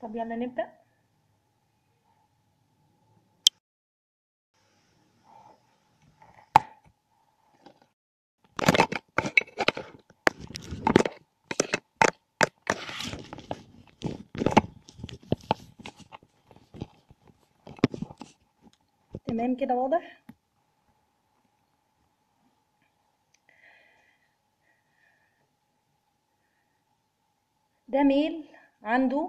طب يلا نبدأ تمام كده واضح ده ميل عنده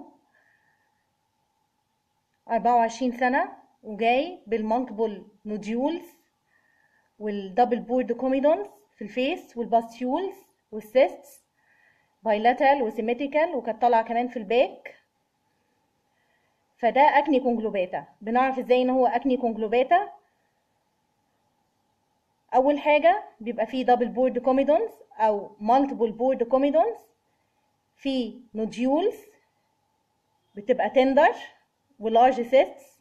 24 سنة وجاي بالمالتيبل نوديولز والدبل بورد كوميدونز في الفيس والباستيولز والسيستس بايلاترال وسيمتريكال وكانت طالعة كمان في الباك فده اكني كونجلوباتا بنعرف ازاي ان هو اكني كونجلوباتا اول حاجة بيبقى فيه دبل بورد كوميدونز او مالتيبل بورد كوميدونز في نوديولز بتبقى تندر ولارج سيستس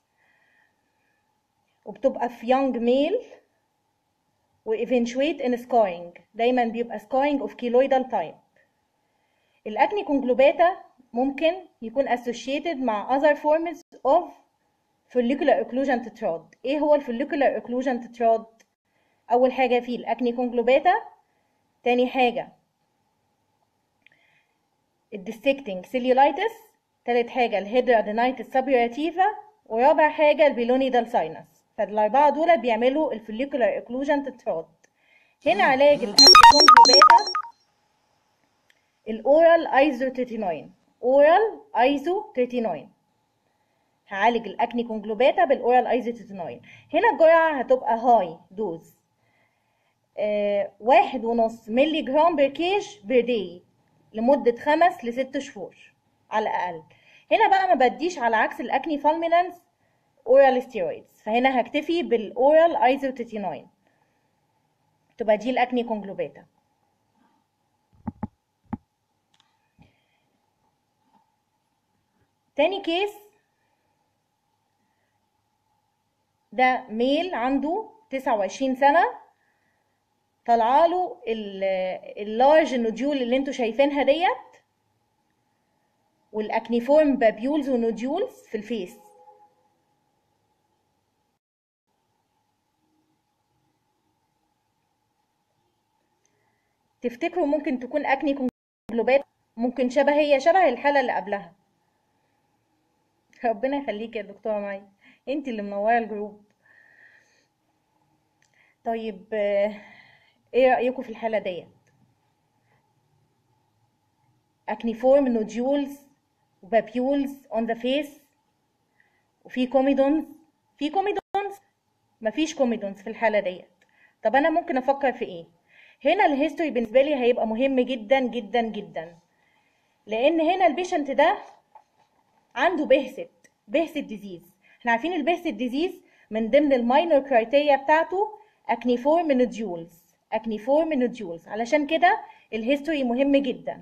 وبتبقى في يونج ميل وايفنشويت ان سكارينج دايما بيبقى سكارينج اوف كيلويدال تايب الاكني كونجلوباتا ممكن يكون associated مع other forms of follicular occlusion tetrad ايه هو الفوليكولار occlusion tetrad اول حاجه فيه الاكني كونجلوباتا تاني حاجه الديستكتنج سيليولايتس تالت حاجة الهيدرادينايتس سابيوراتيفا ورابع حاجة البيلونيدال ساينس فالأربعة دول بيعملوا الفوليكولار اكلوجن تتراد هنا علاج الأكني الأورال ايزو 39 أورال ايزو 39 هعالج الأكني كونجلوباتا بالأورال ايزو 39 هنا الجرعة هتبقى هاي دوز آه واحد ونص ملي جرام بير كيج بير داي لمدة خمس لست شهور على الأقل هنا بقى ما بديش على عكس الأكني فالمينانس اورال ستيرويدز فهنا هكتفي بالاورال ايزوتيتينوين تبقى دي الأكني كونجلوباتا تاني كيس ده ميل عنده 29 سنة طالعاله اللارج نوديول اللي انتوا شايفينها ديت والاكنيفورم بابيولز ونوديولز في الفيس تفتكروا ممكن تكون اكني كونجلوبات ممكن شبه هي شبه الحالة اللي قبلها ربنا يخليك يا دكتورة معي انت اللي منورة الجروب طيب ايه رأيكم في الحالة ديت اكنيفورم نوديولز وبابيولز اون ذا فيس وفي كوميدونز في كوميدونز مفيش كوميدونز في الحالة ديت طب انا ممكن افكر في ايه هنا الهيستوري بالنسبة لي هيبقى مهم جدا جدا جدا لان هنا البيشنت ده عنده بهست بهست ديزيز احنا عارفين البهست ديزيز من ضمن الماينور كرايتيريا بتاعته اكنيفورم نوديولز اكنيفورم نوديولز علشان كده الهيستوري مهم جدا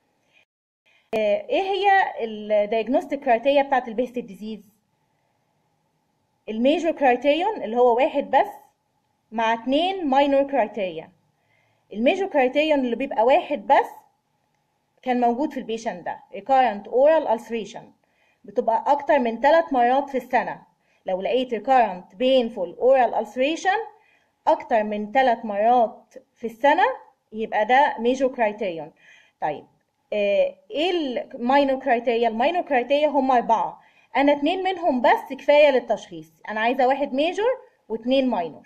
ايه هي الدايجنوستيك كرايتيريا بتاعت البيست ديزيز الميجور كرايتيريون اللي هو واحد بس مع اتنين ماينور كرايتيريا الميجور كرايتيريون اللي بيبقى واحد بس كان موجود في البيشنت ده recurrent oral ulceration بتبقى اكتر من ثلاث مرات في السنة لو لقيت recurrent painful oral ulceration اكتر من ثلاث مرات في السنة يبقى ده major criterion طيب ايه الماينور كرايتيريا الماينور كرايتيريا هم اربعة انا اتنين منهم بس كفاية للتشخيص انا عايزة واحد ميجور واتنين ماينور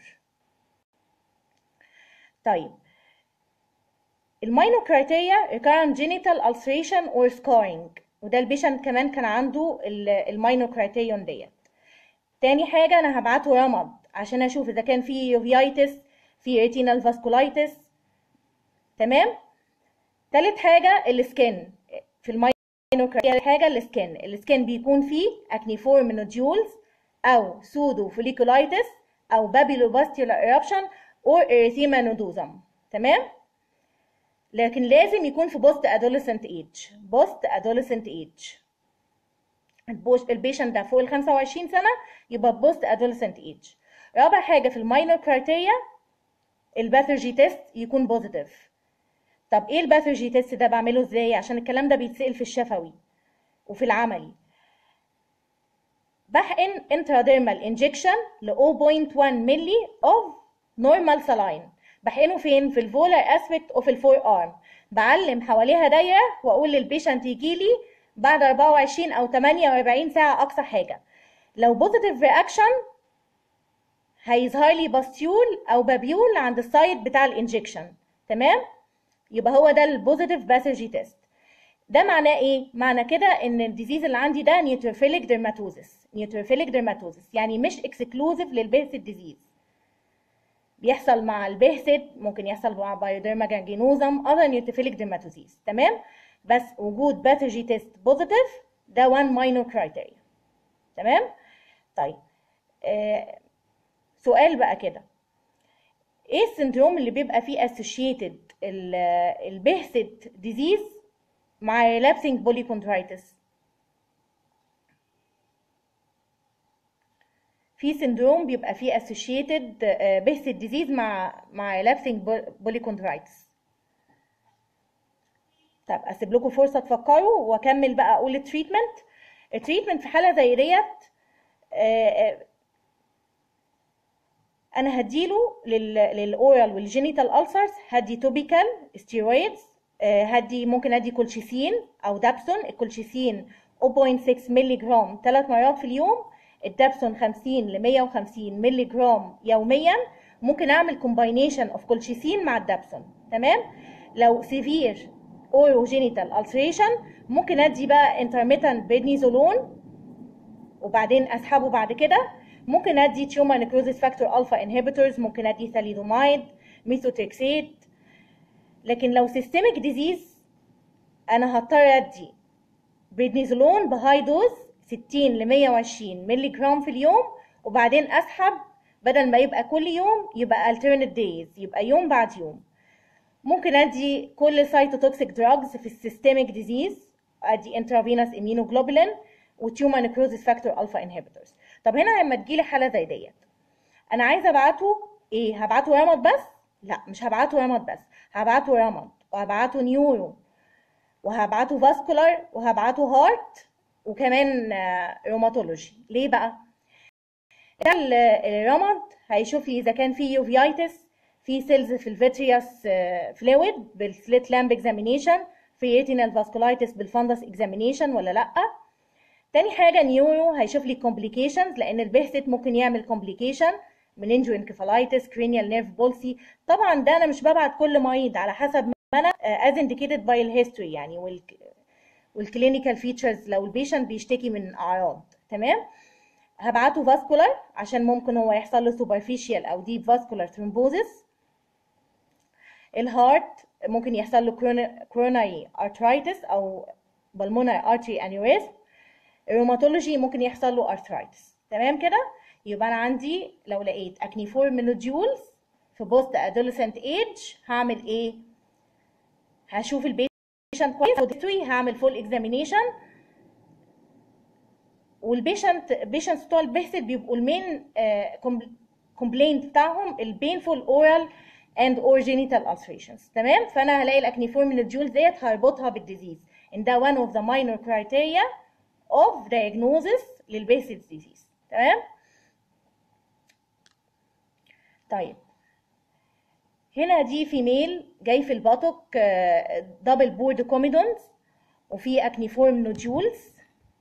طيب الماينور كرايتيريا recurrent genital ulceration or scarring وده البيشنت كمان كان عنده الماينور كرايتيريون ديت تاني حاجة انا هبعته رمد عشان اشوف اذا كان في يوفيايتس في ريتينال فاسكولايتس تمام تالت حاجة السكن في الماينور تالت حاجة السكن السكن بيكون فيه اكنيفورم نوديولز او سودو فوليكولايتس او بابيلوباستيولار ايربشن اور اريثيما نودوزم تمام لكن لازم يكون في بوست ادوليسنت ايج بوست ادوليسنت ايج البيشنت ده فوق ال 25 سنه يبقى بوست ادوليسنت ايج رابع حاجه في الماينور كرايتيريا الباثولوجي تيست يكون بوزيتيف طب ايه الباثولوجي تيست ده بعمله ازاي عشان الكلام ده بيتسال في الشفوي وفي العملي بحقن intradermal injection ل 0.1 ملي of normal saline بحقنه فين في الفولر اسبكت اوف الفور ارم بعلم حواليها دايره واقول للبيشنت يجي لي بعد 24 او 48 ساعه اقصى حاجه لو بوزيتيف رياكشن هيظهر لي باستيول او بابيول عند السايد بتاع الانجكشن تمام يبقى هو ده البوزيتيف باثولوجي تيست ده معناه ايه معنى كده ان الديزيز اللي عندي ده نيوتروفيليك ديرماتوزس نيوتروفيليك ديرماتوزس يعني مش اكسكلوزيف للبيرسيد ديزيز بيحصل مع البهسد ممكن يحصل مع بايوديرما جانجينوزم اذر نيوتروفيليك ديرماتوزيز تمام بس وجود باثولوجي تيست بوزيتيف ده وان ماينور كرايتيريا تمام طيب آه سؤال بقى كده ايه السندروم اللي بيبقى فيه اسوشيتد البهسد ديزيز مع relapsing polychondritis في سندروم بيبقى فيه associated بهسد ديزيز مع مع relapsing polychondritis طب اسيب لكم فرصه تفكروا واكمل بقى اقول التريتمنت التريتمنت في حاله زي ديت انا هديله للاورال والجينيتال السرز هدي توبيكال ستيرويدز هدي ممكن ادي كولشيسين او دابسون الكولشيسين 0.6 مللي جرام ثلاث مرات في اليوم الدابسون 50 ل 150 مللي جرام يوميا ممكن اعمل كومباينيشن اوف كولشيسين مع الدابسون تمام لو سيفير اوروجينيتال التريشن ممكن ادي بقى انترميتنت بريدنيزولون وبعدين اسحبه بعد كده ممكن ادي تيومر نيكروزيس فاكتور الفا انهبيتورز ممكن ادي ثاليدومايد ميثوتريكسيت لكن لو سيستميك ديزيز انا هضطر ادي بريدنيزولون بهاي دوز 60 ل 120 مللي جرام في اليوم وبعدين اسحب بدل ما يبقى كل يوم يبقى alternate days يبقى يوم بعد يوم ممكن ادي كل سايتوتوكسيك دراجز في السيستميك ديزيز ادي انترافينوس اميونوجلوبولين وتيومر نيكروزيس فاكتور الفا انهبيتورز طب هنا لما تجيلي حاله زي ديت انا عايزه ابعته ايه هبعته رمد بس لا مش هبعته رمد بس هبعته رمد وهبعته نيورو وهبعته فاسكولار وهبعته هارت وكمان روماتولوجي ليه بقى ده الرمد هيشوف لي اذا كان في يوفيايتس في سيلز في الفيتريوس فلويد بالسليت لامب اكزامينيشن في ريتينال فاسكولايتس بالفندس اكزامينيشن ولا لا تاني حاجه نيورو هيشوف لي كومبليكيشنز لان البهست ممكن يعمل كومبليكيشن مننجو انكفالايتس كرينيال نيرف بولسي طبعا ده انا مش ببعت كل مريض على حسب ما انا از انديكيتد باي الهيستوري يعني وال والكلينيكال فيتشرز لو البيشنت بيشتكي من اعراض تمام هبعته فاسكولار عشان ممكن هو يحصل له سوبرفيشال او ديب فاسكولار ثرومبوزس الهارت ممكن يحصل له كوروناري ارترايتس او بالمونري ارتري انيوريزم الروماتولوجي ممكن يحصل له ارثرايتس تمام كده يبقى انا عندي لو لقيت اكنيفورم نوديولز في بوست ادوليسنت ايج هعمل ايه هشوف البيشنت كويس هعمل فول اكزامينيشن والبيشنت بيشنتس بتوع البهسد بيبقوا المين كومبلينت بتاعهم البينفول اورال اند اور جينيتال ulcerations تمام فانا هلاقي الاكنيفورم نوديولز ديت هربطها بالديزيز ان ده one of the minor criteria of diagnosis للبيسيد disease تمام طيب هنا دي فيميل جاي في الباتوك دبل بورد كوميدونز وفي اكنيفورم نوديولز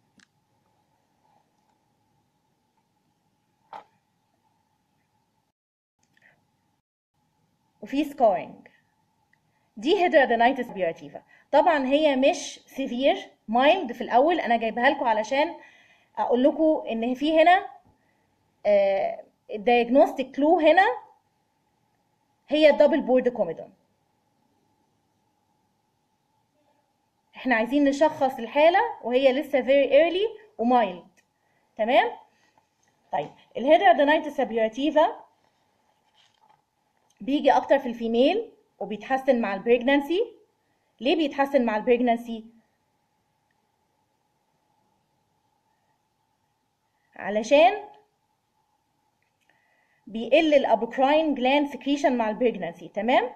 وفي سكارينج دي هيدرادينايتس بيوراتيفا طبعا هي مش سيفير مايلد في الاول انا جايبها لكم علشان اقول لكم ان في هنا الدايجنوستيك كلو هنا هي الدبل بورد كوميدون احنا عايزين نشخص الحاله وهي لسه very early ومايلد تمام طيب الهيدرادينايتس ابيوراتيفا بيجي اكتر في الفيميل وبيتحسن مع البريجنانسي ليه بيتحسن مع البريجنانسي علشان بيقل الابوكراين جلاند سكريشن مع البريجنانسي تمام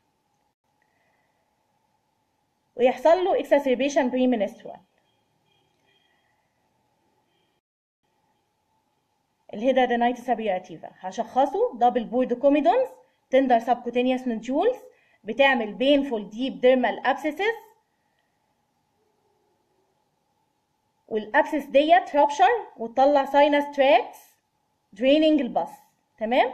ويحصل له exacerbation premenstrual الهيدرادينايتس سابيوراتيفا هشخصه دبل بورد كوميدونز تندر سبكوتينيوس نوديولز بتعمل بينفول ديب ديرمال ابسيسز والابسس ديت رابشر وتطلع ساينس تراكس دريننج البص تمام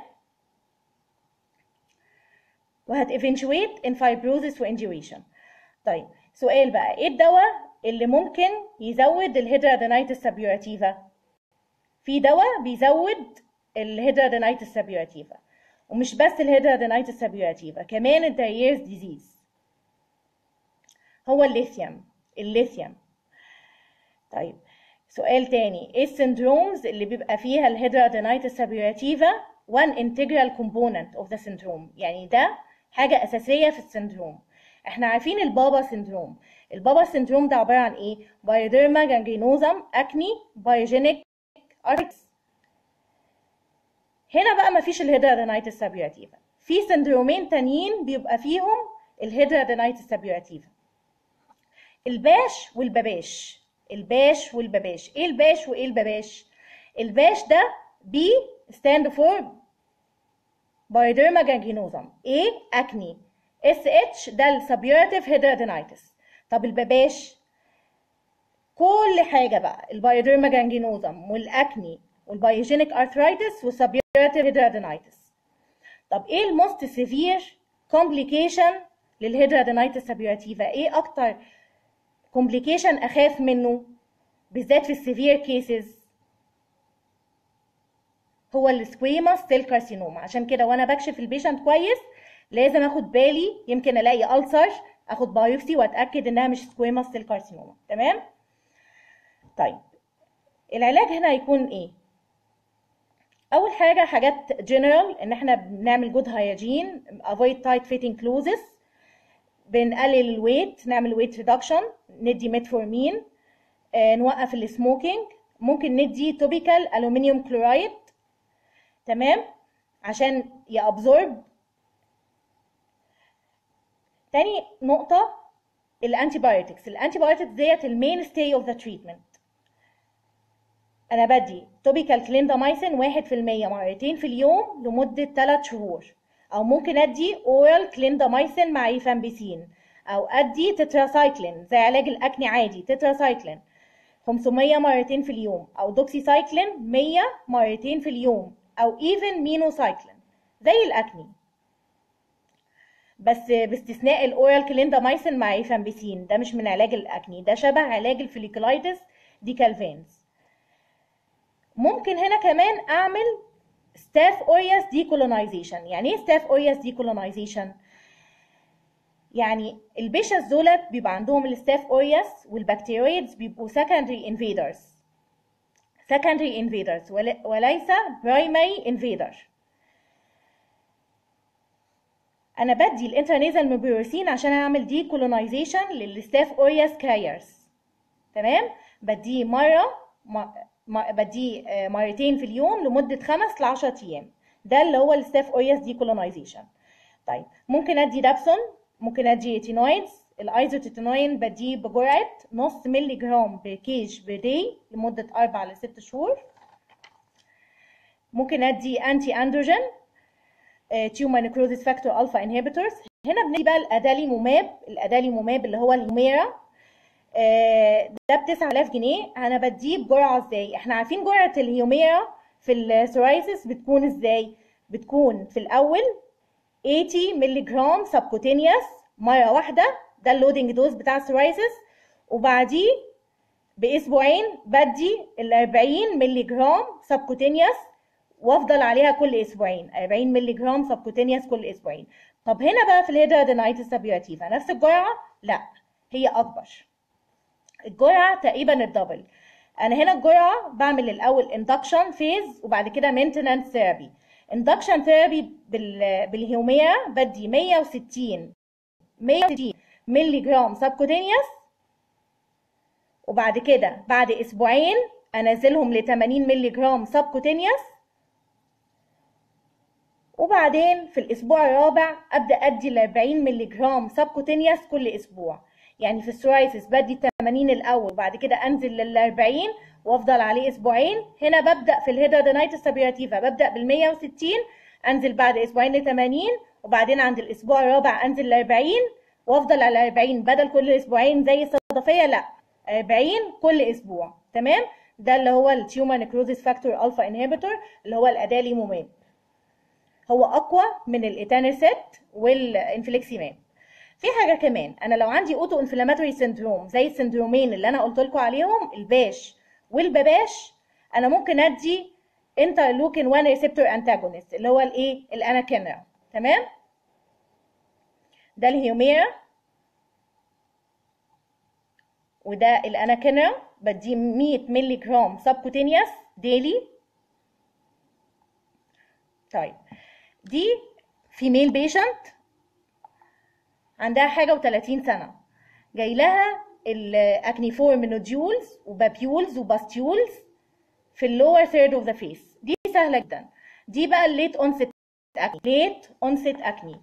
وهت eventuate in fibrosis وانجويشن طيب سؤال بقى ايه الدواء اللي ممكن يزود الهيدرادينايتس سابيوراتيفا في دواء بيزود الهيدرادينايتس سابيوراتيفا ومش بس الهيدرادينايتس سابيوراتيفا كمان الدايرز ديزيز هو الليثيوم الليثيوم طيب سؤال تاني ايه السندرومز اللي بيبقى فيها الهيدرادينايتس سابيوراتيفا one integral component of the syndrome يعني ده حاجة أساسية في السندروم احنا عارفين البابا سندروم البابا سندروم ده عبارة عن ايه بايوديرما جانجينوزم اكني بايوجينيك ارتس هنا بقى مفيش الهيدرادينايتس سابيوراتيفا في سندرومين تانيين بيبقى فيهم الهيدرادينايتس سابيوراتيفا الباش والبباش الباش والبباش ايه الباش وايه البباش الباش ده بي ستاند فور بايوديرما جانجينوزم ايه اكني اس اتش ده السبيوراتيف هيدرادينايتس طب البباش كل حاجه بقى البايوديرما جانجينوزم والاكني والبايوجينيك ارثرايتس والسبيوراتيف هيدرادينايتس طب ايه الموست سيفير كومبليكيشن للهيدرادينايتس سبيوراتيفا ايه اكتر كومبليكيشن اخاف منه بالذات في السيفير كيسز هو السكويموس سيل كارسينوما عشان كده وانا بكشف البيشنت كويس لازم اخد بالي يمكن الاقي ألسر اخد بايوبسي واتاكد انها مش سكويموس سيل كارسينوما تمام طيب العلاج هنا هيكون ايه اول حاجه حاجات جنرال ان احنا بنعمل جود هايجين افويد تايت فيتنج كلوزز بنقلل الويت نعمل ويت ريدكشن ندي ميتفورمين آه نوقف السموكينج ممكن ندي توبيكال الومنيوم كلورايد تمام عشان يابزورب تاني نقطه الانتي بايوتكس الانتي بايوتكس ديت المين ستاي اوف ذا تريتمنت انا بدي توبيكال كليندامايسين 1% مرتين في اليوم لمده 3 شهور او ممكن ادي اورال كليندامايسين مع ريفامبيسين او ادي تتراسايكلين زي علاج الاكني عادي تتراسايكلين 500 مرتين في اليوم او دوكسيسايكلين 100 مرتين في اليوم او ايفن مينوسايكلين زي الاكني بس باستثناء الاورال كليندامايسين مع ريفامبيسين ده مش من علاج الاكني ده شبه علاج الفوليكولايتس دي كالفينز ممكن هنا كمان اعمل ستاف اورياس ديكولونايزيشن يعني ايه ستاف اورياس ديكولونايزيشن يعني البيشس دولت بيبقى عندهم الستاف اورياس والبكتيريويدز بيبقوا secondary invaders secondary invaders وليس primary invader انا بدي الانترنيزال ميبيروسين عشان اعمل دي كولونايزيشن للستاف اورياس كاريرز تمام بديه مره بديه مرتين في اليوم لمده خمس ل 10 ايام ده اللي هو الستاف اورياس دي كولونايزيشن طيب ممكن ادي دابسون ممكن ادي ريتينويدز الايزوتيتينوين بديه بجرعه نص مللي جرام بكيج بير لمده 4 ل 6 شهور ممكن ادي انتي اندروجين تيومر نيكروزيس فاكتور الفا انهبيتورز هنا بندي بقى الاداليموماب الاداليموماب اللي هو الهوميرا ده ب 9000 جنيه انا بديه بجرعه ازاي احنا عارفين جرعه الهيوميرا في السورايسيس بتكون ازاي بتكون في الاول 80 مللي جرام سبكوتينيوس مره واحده ده اللودنج دوز بتاع السورايسيس وبعديه باسبوعين بدي ال 40 مللي جرام سبكوتينيوس وافضل عليها كل اسبوعين 40 مللي جرام سبكوتينيوس كل اسبوعين طب هنا بقى في الهيدرادينايتس سابيوراتيفا نفس الجرعه لا هي اكبر الجرعه تقريبا الدبل انا هنا الجرعه بعمل الاول اندكشن فيز وبعد كده مينتنانس ثيرابي اندكشن ثيرابي بالهيوميرا بدي 160 160 مللي جرام سبكوتينيوس وبعد كده بعد اسبوعين انزلهم ل 80 مللي جرام سبكوتينيوس وبعدين في الاسبوع الرابع ابدا ادي ال 40 مللي جرام سبكوتينيوس كل اسبوع يعني في السورايسيس بدي 80 الاول وبعد كده انزل لل 40 وافضل عليه اسبوعين هنا ببدا في الهيدرودينايتس سابيراتيفا ببدا بال 160 انزل بعد اسبوعين ل 80 وبعدين عند الاسبوع الرابع انزل ل 40 وافضل على 40 بدل كل اسبوعين زي الصدفيه لا 40 كل اسبوع تمام ده اللي هو التيومر نكروزيس فاكتور الفا انهبيتور اللي هو الاداليموماب هو اقوى من الايتانرسيت والانفليكسيماب في حاجه كمان انا لو عندي اوتو انفلاماتوري سندروم زي السندرومين اللي انا قلت لكم عليهم الباش والبباش انا ممكن ادي انترلوكين 1 ريسبتور انتاجونست اللي هو الايه الاناكينرا تمام ده الهيوميرا وده الاناكينرا بديه 100 مللي جرام سبكوتينيوس ديلي طيب دي فيميل بيشنت عندها حاجه و30 سنه جاي لها الاكنيفورم نوديولز وبابيولز وباستيولز في اللور ثيرد اوف ذا فيس دي سهله جدا دي بقى الليت اونست اكني ليت اونست اكني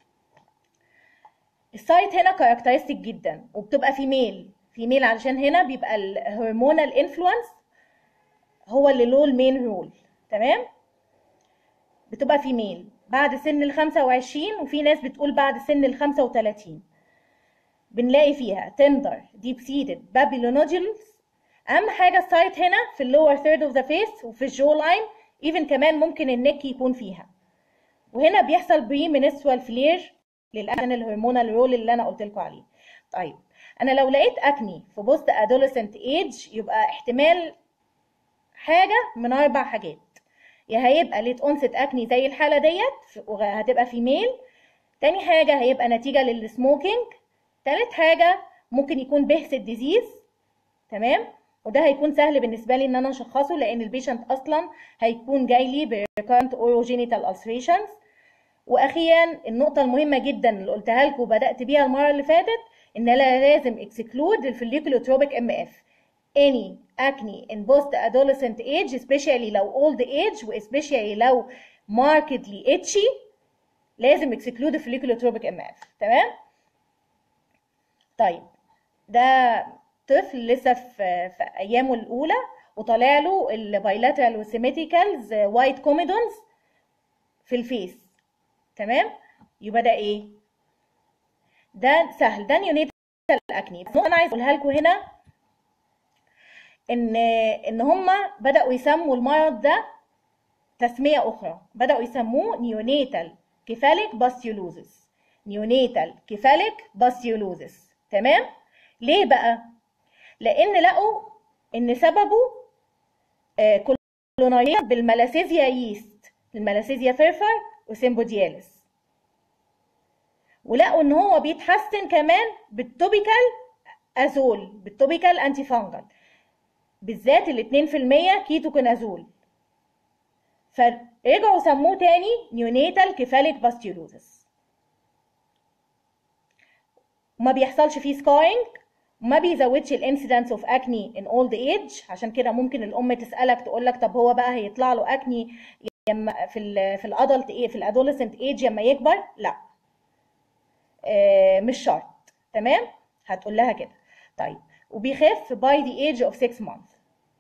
السايت هنا كاركترستيك جدا وبتبقى فيميل فيميل علشان هنا بيبقى الهرمونال انفلونس هو اللي له المين رول تمام بتبقى فيميل بعد سن ال 25 وفي ناس بتقول بعد سن ال 35 بنلاقي فيها تندر ديب سيتد بابيلونودولز اهم حاجه السايت هنا في اللور ثيرد اوف ذا فيس وفي الجو لاين ايفن كمان ممكن النك يكون فيها وهنا بيحصل بري منسترال فلير للأكن الهرمونال رول اللي انا قلت لكم عليه طيب انا لو لقيت اكني في بوست ادوليسنت ايج يبقى احتمال حاجه من اربع حاجات يا هيبقى ليت اونست اكني زي الحاله ديت وهتبقى فيميل تاني حاجه هيبقى نتيجه للسموكينج تالت حاجه ممكن يكون بهس الديزيز تمام وده هيكون سهل بالنسبه لي ان انا اشخصه لان البيشنت اصلا هيكون جاي لي بريكارنت اوروجينيتال ulcerations واخيرا النقطه المهمه جدا اللي قلتها لكم وبدات بيها المره اللي فاتت ان انا لازم اكسكلود الفوليكولوتروبيك ام اف any acne in post adolescent age especially لو old age و especially لو markedly itchy لازم exclude folliculotropic MF تمام طيب ده طفل لسه في, في ايامه الاولى وطالع له البايلاترال والسيميتيكالز وايت كوميدونز في الفيس تمام يبقى ده ايه ده سهل ده نيونيتال اكني بس انا عايز اقولها لكم هنا ان ان هم بداوا يسموا المرض ده تسميه اخرى بداوا يسموه نيونيتال كيفاليك باستيولوزس نيونيتال كيفاليك باستيولوزس تمام ليه بقى لان لقوا ان سببه آه كولونايا بالملاسيزيا ييست الملاسيزيا فيرفر وسيمبودياليس ولقوا ان هو بيتحسن كمان بالتوبيكال ازول بالتوبيكال انتي فانجل بالذات ال 2% كيتوكونازول فرجعوا سموه تاني نيونيتال كيفاليك باستيولوزس ما بيحصلش فيه سكارينج ما بيزودش الانسيدنس اوف اكني ان اولد ايج عشان كده ممكن الام تسالك تقول لك طب هو بقى هيطلع له اكني يما في ال في الادلت ايه في الادوليسنت ايج لما يكبر لا آه مش شرط تمام هتقول لها كده طيب وبيخف باي ذا ايج اوف 6 مانث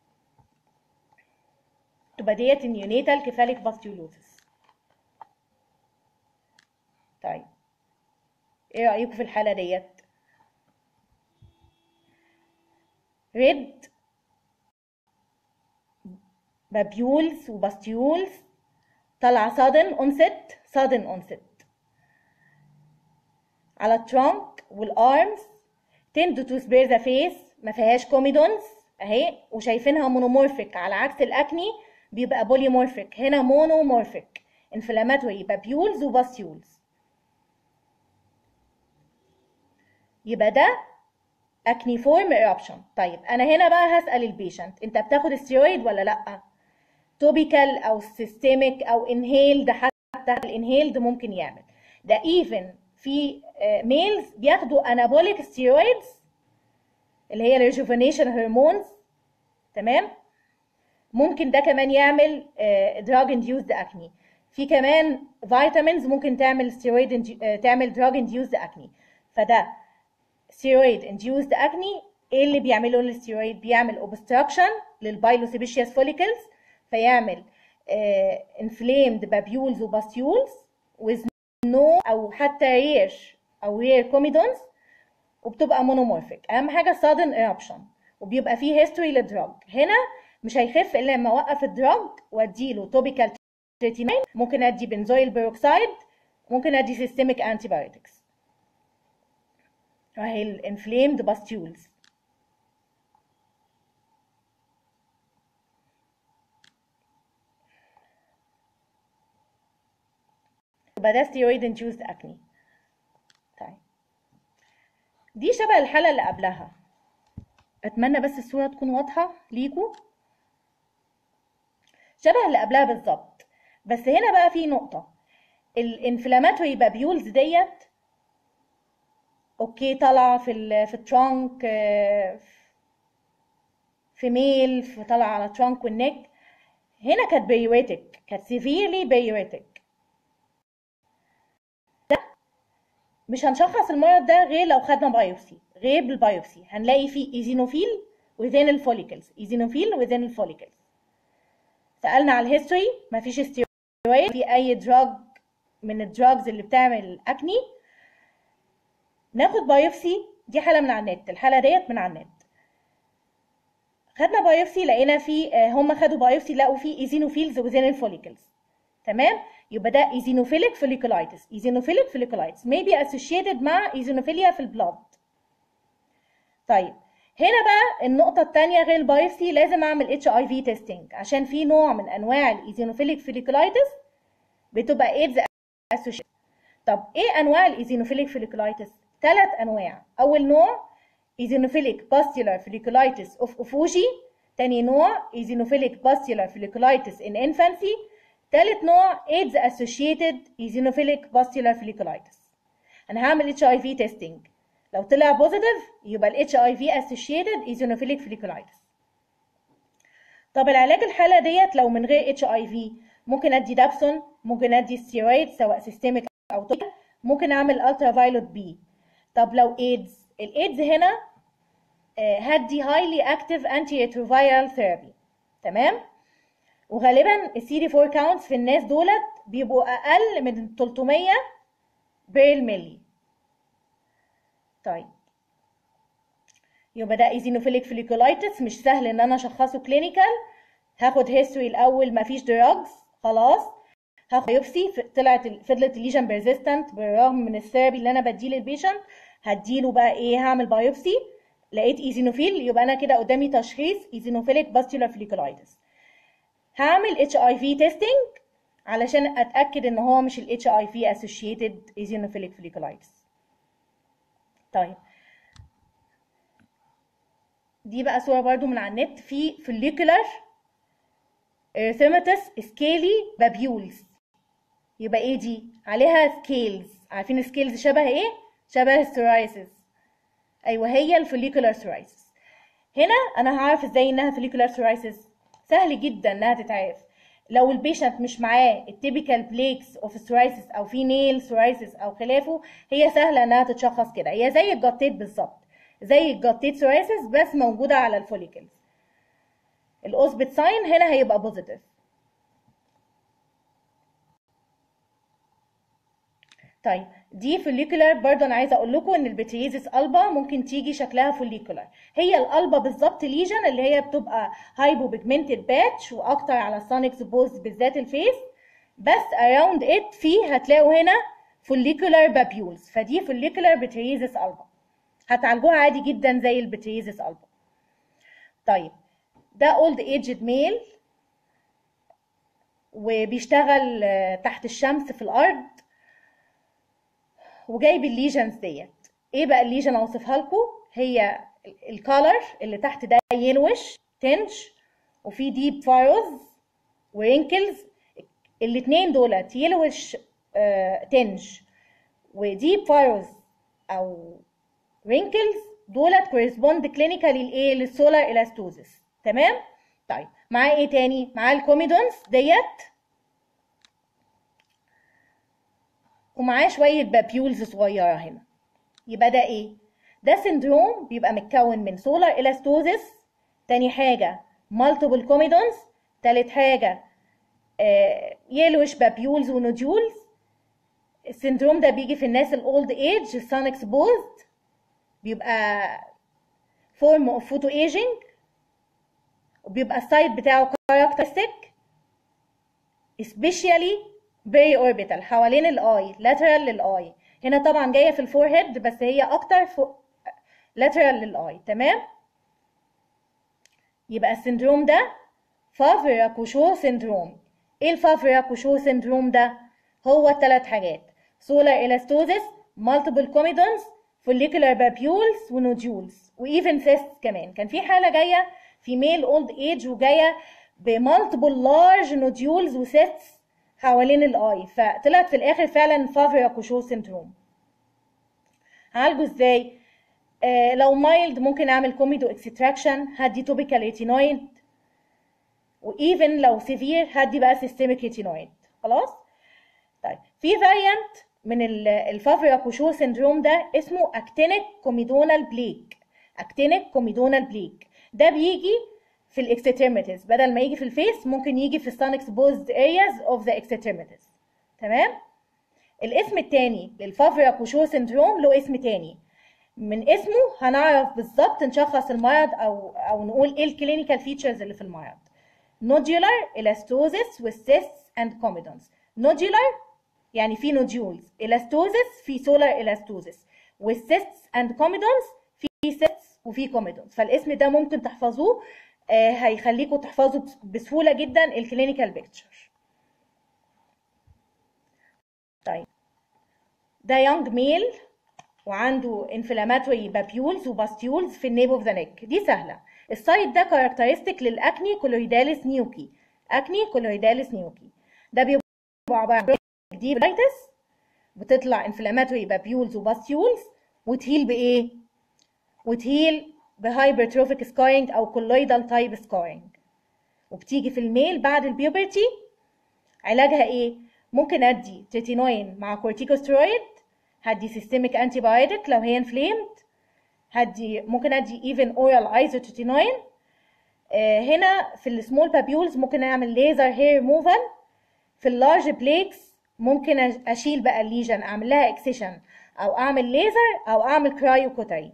تبقى ديت النيونيتال كيفاليك باستيولوزس طيب ايه رايكم في الحاله ديت ريد بابيولز وباستيولز طالعه sudden onset sudden onset على الترانك والارمز tend to spare the face ما فيهاش كوميدونز اهي وشايفينها مونومورفيك على عكس الاكني بيبقى بوليمورفيك هنا مونومورفيك انفلاماتوري بابيولز وباستيولز يبقى ده اكنيفورم ايربشن طيب انا هنا بقى هسال البيشنت انت بتاخد استيرويد ولا لا توبيكال او سيستميك او انهيلد حتى الانهيلد ممكن يعمل ده ايفن في ميلز بياخدوا انابوليك ستيرويدز اللي هي الريجوفينيشن هرمونز تمام ممكن ده كمان يعمل دراج انديوزد اكني في كمان فيتامينز ممكن تعمل ستيرويد تعمل دراج انديوزد اكني فده steroid induced acne ايه اللي بيعمله الستيرويد بيعمل اوبستراكشن للبايلوسيبيشياس فوليكلز فيعمل انفليمد بابيولز وباستيولز with no او حتى رير او رير كوميدونز وبتبقى مونومورفيك اهم حاجه sudden eruption وبيبقى فيه هيستوري للدراج هنا مش هيخف الا لما اوقف الدراج واديله توبيكال تريتينين ممكن ادي بنزويل بيروكسايد ممكن ادي سيستميك انتي بايوتكس وهي الانفليمد باستيولز يبقى ده steroid induced acne طيب دي شبه الحالة اللي قبلها اتمنى بس الصورة تكون واضحة ليكوا شبه اللي قبلها بالظبط بس هنا بقى في نقطة الانفلاماتوري بابيولز ديت اوكي طالعة في ال في الترانك في ميل في طالعة على الترانك والنك هنا كانت بيوريتك كانت سيفيرلي بيوريتك مش هنشخص المرض ده غير لو خدنا بايوبسي غير بالبايوبسي هنلاقي فيه ايزينوفيل within الفوليكلز ايزينوفيل within الفوليكلز سألنا على الهيستوري مفيش ستيرويد في اي دراج من الدراجز اللي بتعمل اكني ناخد بايوبسي دي حالة من على النت الحالة ديت من على النت خدنا بايوبسي لقينا في هم خدوا بايوبسي لقوا في ايزينوفيلز within الفوليكلز تمام يبقى ده ايزينوفيليك فوليكولايتس ايزينوفيليك فوليكولايتس may be associated مع ايزينوفيليا في البلاد طيب هنا بقى النقطة التانية غير البايوبسي لازم اعمل اتش اي في تيستنج عشان في نوع من انواع الايزينوفيليك فوليكولايتس بتبقى ايدز اسوشيتد طب ايه انواع الايزينوفيليك فوليكولايتس ثلاث انواع اول نوع ايزينوفيليك باستيولار فوليكولايتس اوف اوفوجي تاني نوع ايزينوفيليك باستيولار فوليكولايتس ان انفانسي تالت نوع AIDS associated eosinophilic pustular folliculitis انا هعمل اتش اي في تيستنج لو طلع بوزيتيف يبقى الاتش اي في associated eosinophilic folliculitis طب العلاج الحاله ديت لو من غير اتش اي في ممكن ادي دابسون ممكن ادي ستيرويد سواء سيستميك او طبي ممكن اعمل الترا فايلوت بي طب لو ايدز الايدز هنا هدي هايلي اكتيف انتي ريتروفايرال ثيرابي تمام وغالبا السي دي 4 كاونتس في الناس دولت بيبقوا اقل من 300 بير ملي طيب يبقى ده ايزينوفيليك فوليكولايتس مش سهل ان انا اشخصه كلينيكال هاخد هيستوري الاول مفيش دراجز خلاص هاخد بايوبسي طلعت فضلت الليجن بيرزيستنت بالرغم من الثيرابي اللي انا بديه للبيشنت هديله بقى ايه هعمل بايوبسي لقيت ايزينوفيل يبقى انا كده قدامي تشخيص ايزينوفيليك باستيولار فوليكولايتس هعمل اتش اي في تيستنج علشان اتاكد ان هو مش الاتش اي في اسوشيتد ايزينوفيليك فوليكولايتس طيب دي بقى صوره برضو من على النت في فوليكولار erythematous سكيلي بابيولز يبقى ايه دي عليها سكيلز عارفين السكيلز شبه ايه شبه السورايسيس ايوه هي الفوليكولار سورايسيس هنا انا هعرف ازاي انها فوليكولار سورايسيس سهل جدا انها تتعرف لو البيشنت مش معاه التيبيكال بليكس اوف سورايسيس او في نيل سورايسيس او خلافه هي سهله انها تتشخص كده هي زي الجاتيت بالظبط زي الجاتيت سورايسيس بس موجوده على الفوليكلز الاوسبت ساين هنا هيبقى بوزيتيف طيب دي فوليكولار برضه انا عايزه اقول لكم ان البتريزس البا ممكن تيجي شكلها فوليكولار هي الالبا بالظبط ليجن اللي هي بتبقى هايبو بيجمنتد باتش واكتر على السونكس بوز بالذات الفيس بس اراوند ات فيه هتلاقوا هنا فوليكولار بابيولز فدي فوليكولار بتريزس البا هتعالجوها عادي جدا زي البتريزس البا طيب ده اولد ايجد ميل وبيشتغل تحت الشمس في الارض وجايب الليجنز ديت ايه بقى الليجن اوصفها لكم هي الكالر اللي تحت ده يلوش تنج وفي ديب فاروز ورينكلز الاتنين دولت يلوش آه تنج وديب فاروز او رينكلز دولت كوريسبوند كلينيكالي لايه للسولار الاستوزس تمام طيب معاه ايه تاني معاه الكوميدونز ديت ومعاه شويه بابيولز صغيره هنا يبقى ده ايه ده سندروم بيبقى متكون من سولار الاستوزس تاني حاجه مالتيبل كوميدونز تالت حاجه يلوش بابيولز ونوديولز السندروم ده بيجي في الناس الاولد ايج السان اكسبوزد بيبقى فورم اوف فوتو ايجينج وبيبقى السايد بتاعه كاركترستيك especially very orbital حوالين الاي lateral للاي هنا طبعا جايه في الفور بس هي اكتر فوق lateral للاي تمام يبقى السندروم ده فافرا كوشو سندروم ايه الفافرا كوشو سندروم ده هو الثلاث حاجات سولار الاستوزس مالتيبل كوميدونز فوليكولار بابيولز ونوديولز وايفن سيست كمان كان في حاله جايه في ميل اولد ايج وجايه بمالتيبل لارج نوديولز وسيتس حوالين الاي فطلعت في الاخر فعلا فافرا كوشو سندروم هعالجه ازاي آه لو مايلد ممكن اعمل كوميدو اكستراكشن هدي توبيكال ريتينويد وايفن لو سيفير هدي بقى سيستميك ريتينويد خلاص طيب في فاريانت من الفافرا كوشو سندروم ده اسمه اكتينيك كوميدونال بليك اكتينيك كوميدونال بليك ده بيجي في الاكستريميتيز بدل ما يجي في الفيس ممكن يجي في السان اكسبوزد ارياز اوف ذا اكستريميتيز تمام الاسم التاني للفافرا كوشو سندروم له اسم تاني من اسمه هنعرف بالظبط نشخص المرض او او نقول ايه الكلينيكال فيتشرز اللي في المرض nodular elastosis with cysts and comedons nodular يعني في nodules elastosis في solar elastosis with cysts and comedons في cysts وفي comedons فالاسم ده ممكن تحفظوه آه هيخليكم تحفظوا بسهولة جدا الكلينيكال بيكتشر طيب ده يونج ميل وعنده انفلاماتوري بابيولز وباستيولز في النيب اوف ذا نيك دي سهله السايت ده كاركترستيك للاكني كولويداليس نيوكي اكني كولويداليس نيوكي ده بيبقى عباره عن ديبلايتس بتطلع انفلاماتوري بابيولز وباستيولز وتهيل بايه وتهيل بهايبرتروفيك سكارينج او كولويدال تايب سكارينج وبتيجي في الميل بعد البيوبرتي علاجها ايه ممكن ادي تريتينوين مع كورتيكوسترويد هدي سيستميك انتي بايوتيك لو هي انفليمد هدي ممكن ادي ايفن اورال ايزوتوتينوين آه هنا في السمول بابيولز ممكن اعمل ليزر هير ريموفال في اللارج بليكس ممكن اشيل بقى الليجن اعمل لها اكسيشن او اعمل ليزر او اعمل كرايو كوتري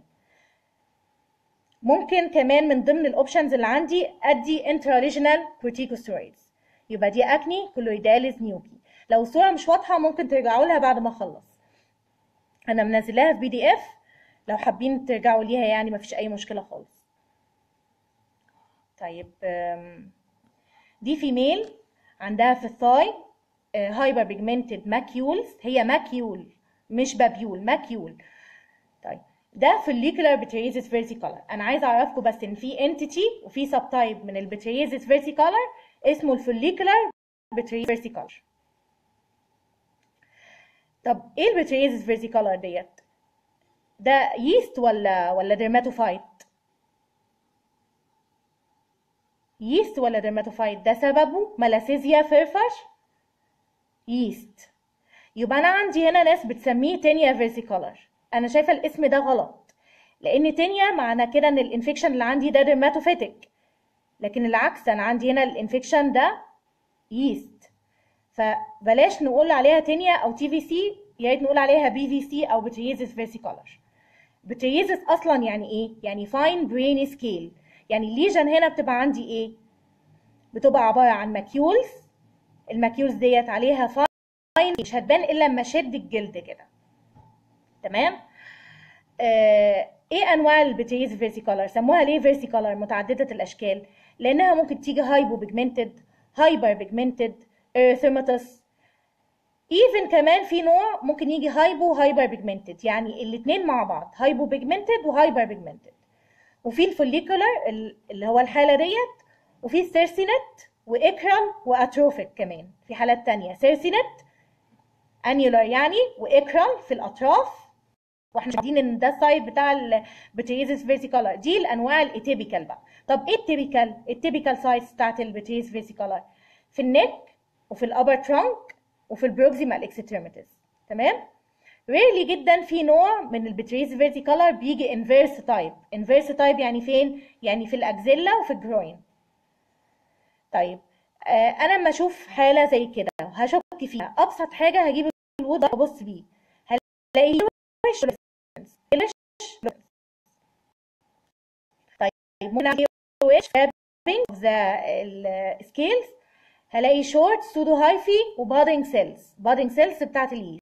ممكن كمان من ضمن الاوبشنز اللي عندي ادي انتراليجنال كورتيكوسترويدز يبقى دي اكني كولويداليز نيوكي لو الصوره مش واضحه ممكن ترجعوا لها بعد ما اخلص انا منزلاها في بي دي اف لو حابين ترجعوا ليها يعني مفيش اي مشكله خالص طيب دي فيميل عندها في الثاي هايبر بيجمنتد ماكيولز هي ماكيول مش بابيول ماكيول طيب ده فوليكولار بتريزيس فيرتيكولار انا عايزه اعرفكم بس ان في انتيتي وفي سب تايب من البتريزيس فيرتيكولار اسمه الفوليكولار بتريزيس فيرتيكولار طب ايه البتريزيس فيرتيكولار ديت ده ييست ولا ولا ديرماتوفايت ييست ولا ديرماتوفايت ده سببه ملاسيزيا فيرفش ييست يبقى انا عندي هنا ناس بتسميه تينيا فيرسيكولار انا شايفه الاسم ده غلط لان تينيا معنى كده ان الانفكشن اللي عندي ده ديرماتوفيتك لكن العكس انا عندي هنا الانفكشن ده ييست فبلاش نقول عليها تينيا او تي في سي يا ريت نقول عليها بي في سي او بتريزيس فيرسيكولار بتريزيس اصلا يعني ايه يعني فاين بريني سكيل يعني الليجن هنا بتبقى عندي ايه بتبقى عباره عن ماكيولز الماكيولز ديت عليها فاين مش هتبان الا لما اشد الجلد كده تمام آه ايه انواع البتريز فيرسيكولار سموها ليه فيرسيكولار متعدده الاشكال لانها ممكن تيجي هايبو بيجمنتد هايبر بيجمنتد ارثيماتس ايفن كمان في نوع ممكن يجي هايبو هايبر بيجمنتد يعني الاثنين مع بعض هايبو بيجمنتد وهايبر بيجمنتد وفي الفوليكولار اللي هو الحاله ديت وفي سيرسينت واكرال واتروفيك كمان في حالات تانية سيرسينت انيولار يعني واكرال في الاطراف واحنا عارفين ان ده السايد بتاع البتريزيس فيرتيكولار دي الانواع الاتيبيكال بقى طب ايه التيبيكال التيبيكال سايتس بتاعت البتريز فيرتيكولار في النك وفي الابر ترانك وفي البروكسيمال اكستريميتيز تمام ريرلي جدا في نوع من البتريز فيرتيكالر بيجي انفيرس تايب انفيرس تايب يعني فين يعني في الاكزيلا وفي الجروين طيب آه انا لما اشوف حاله زي كده هشك فيها ابسط حاجه هجيب الوضع ابص بيه هلاقي وش وش طيب ممكن اعمل وش ذا السكيلز هلاقي شورت سودو هايفي وبادنج سيلز بادنج سيلز بتاعت اليست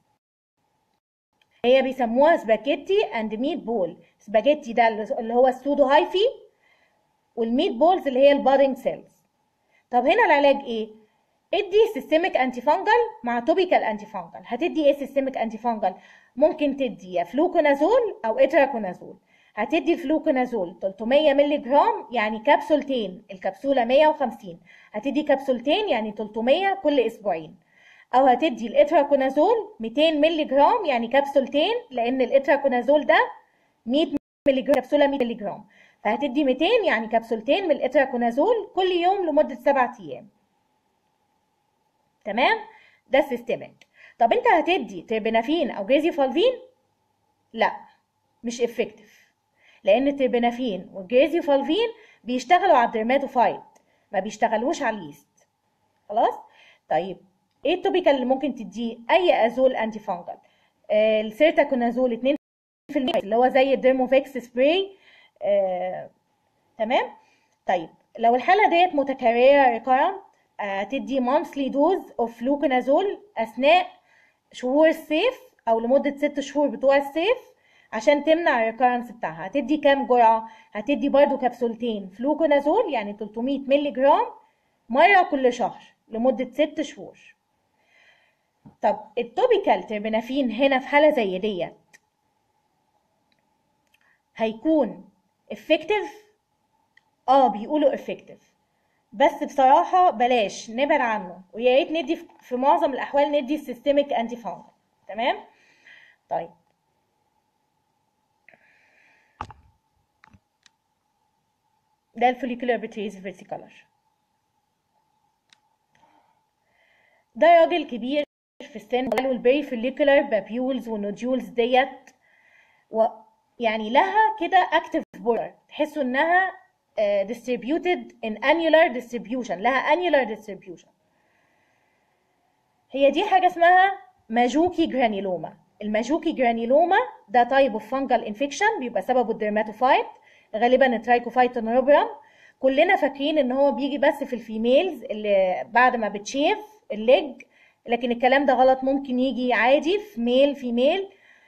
هي بيسموها سباجيتي اند ميت بول سباجيتي ده اللي هو السودو هايفي والميت بولز اللي هي البادنج سيلز طب هنا العلاج ايه ادي سيستميك انتي فانجل مع توبيكال انتي فانجل هتدي ايه سيستميك انتي فانجل ممكن تدي يا فلوكونازول او اتراكونازول هتدي الفلوكونازول 300 مللي جرام يعني كبسولتين الكبسوله 150 هتدي كبسولتين يعني 300 كل اسبوعين او هتدي الاتراكونازول 200 مللي جرام يعني كبسولتين لان الاتراكونازول ده 100 مللي جرام كبسوله 100 مللي جرام فهتدي 200 يعني كبسولتين من الاتراكونازول كل يوم لمده 7 ايام تمام ده سيستمك طب انت هتدي تربنافين او جريزيفالفين لا مش افكتيف لان التربنافين والجريزيفالفين بيشتغلوا على الدرماتوفايت ما بيشتغلوش على اليست خلاص طيب ايه التوبيكال اللي ممكن تديه اي ازول انتي فانجل آه السيرتاكونازول 2% اللي هو زي الديرموفيكس سبراي آه، تمام طيب لو الحاله ديت متكرره ريكارنت آه، تدي مانثلي دوز اوف فلوكونازول اثناء شهور الصيف او لمده ست شهور بتوع الصيف عشان تمنع الريكارنس بتاعها هتدي كام جرعه هتدي برضو كبسولتين فلوكونازول يعني 300 مللي جرام مره كل شهر لمده ست شهور طب التوبيكال تربنافين هنا في حاله زي ديت هيكون effective اه بيقولوا effective بس بصراحة بلاش نبعد عنه ويا ريت ندي في معظم الأحوال ندي السيستميك أنتي فانجل تمام طيب ده الفوليكولار بتريز فيرتيكولار ده راجل كبير في السن والبري فوليكولار بابيولز والنوديولز ديت و يعني لها كده اكتف بوردر تحسوا انها uh, distributed in annular distribution لها annular distribution هي دي حاجه اسمها ماجوكي جرانيلوما الماجوكي جرانيلوما ده تايب اوف فانجل انفكشن بيبقى سببه الدرماتوفايت غالبا الترايكوفايتون روبرام كلنا فاكرين ان هو بيجي بس في الفيميلز اللي بعد ما بتشيف الليج لكن الكلام ده غلط ممكن يجي عادي في ميل فيميل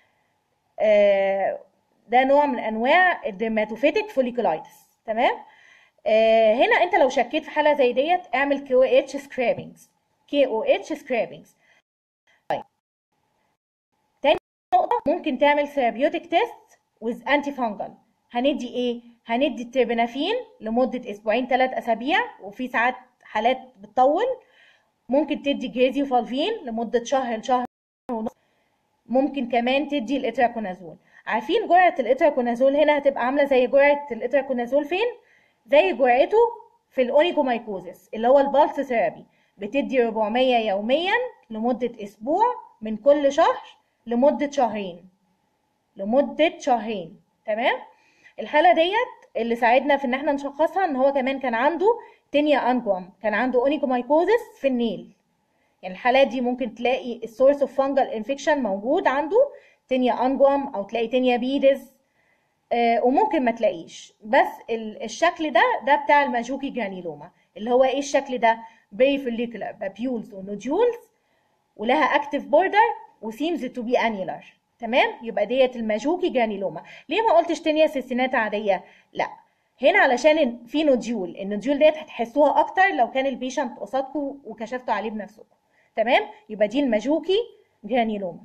آه ده نوع من انواع الدرماتوفيتك فوليكولايتس تمام آه هنا انت لو شكيت في حاله زي ديت اعمل كي او اتش سكرابنجز كي او اتش سكرابنجز طيب تاني نقطه ممكن تعمل ثيرابيوتيك تيست ويز انتي فانجل هندي ايه هندي التربنافين لمده اسبوعين ثلاث اسابيع وفي ساعات حالات بتطول ممكن تدي جريزيوفالفين لمده شهر لشهر ونص ممكن كمان تدي الاتراكونازول عارفين جرعه الاتراكونازول هنا هتبقى عامله زي جرعه الاتراكونازول فين زي جرعته في الاونيكومايكوزس اللي هو البالس ثيرابي بتدي 400 يوميا لمده اسبوع من كل شهر لمده شهرين لمده شهرين تمام الحاله ديت اللي ساعدنا في ان احنا نشخصها ان هو كمان كان عنده تينيا انجوام كان عنده اونيكومايكوزس في النيل يعني الحالات دي ممكن تلاقي السورس اوف فانجل انفكشن موجود عنده تينيا انجوام او تلاقي تينيا بيدز آه وممكن ما تلاقيش بس الشكل ده ده بتاع الماجوكي جرانيلوما اللي هو ايه الشكل ده بري فوليكولار بابيولز ونوديولز ولها اكتف بوردر وسيمز تو بي انيلر تمام يبقى ديت الماجوكي جرانيلوما ليه ما قلتش تينيا سيستينات عاديه لا هنا علشان في نوديول النوديول ديت هتحسوها اكتر لو كان البيشنت قصادكم وكشفتوا عليه بنفسكم تمام يبقى دي الماجوكي جرانيلوما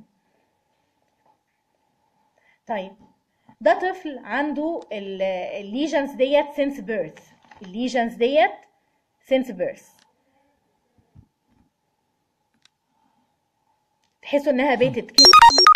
طيب ده طفل عنده الليجنز ديت سينس بيرث الليجنز ديت سينس بيرث تحسوا انها بيتت كده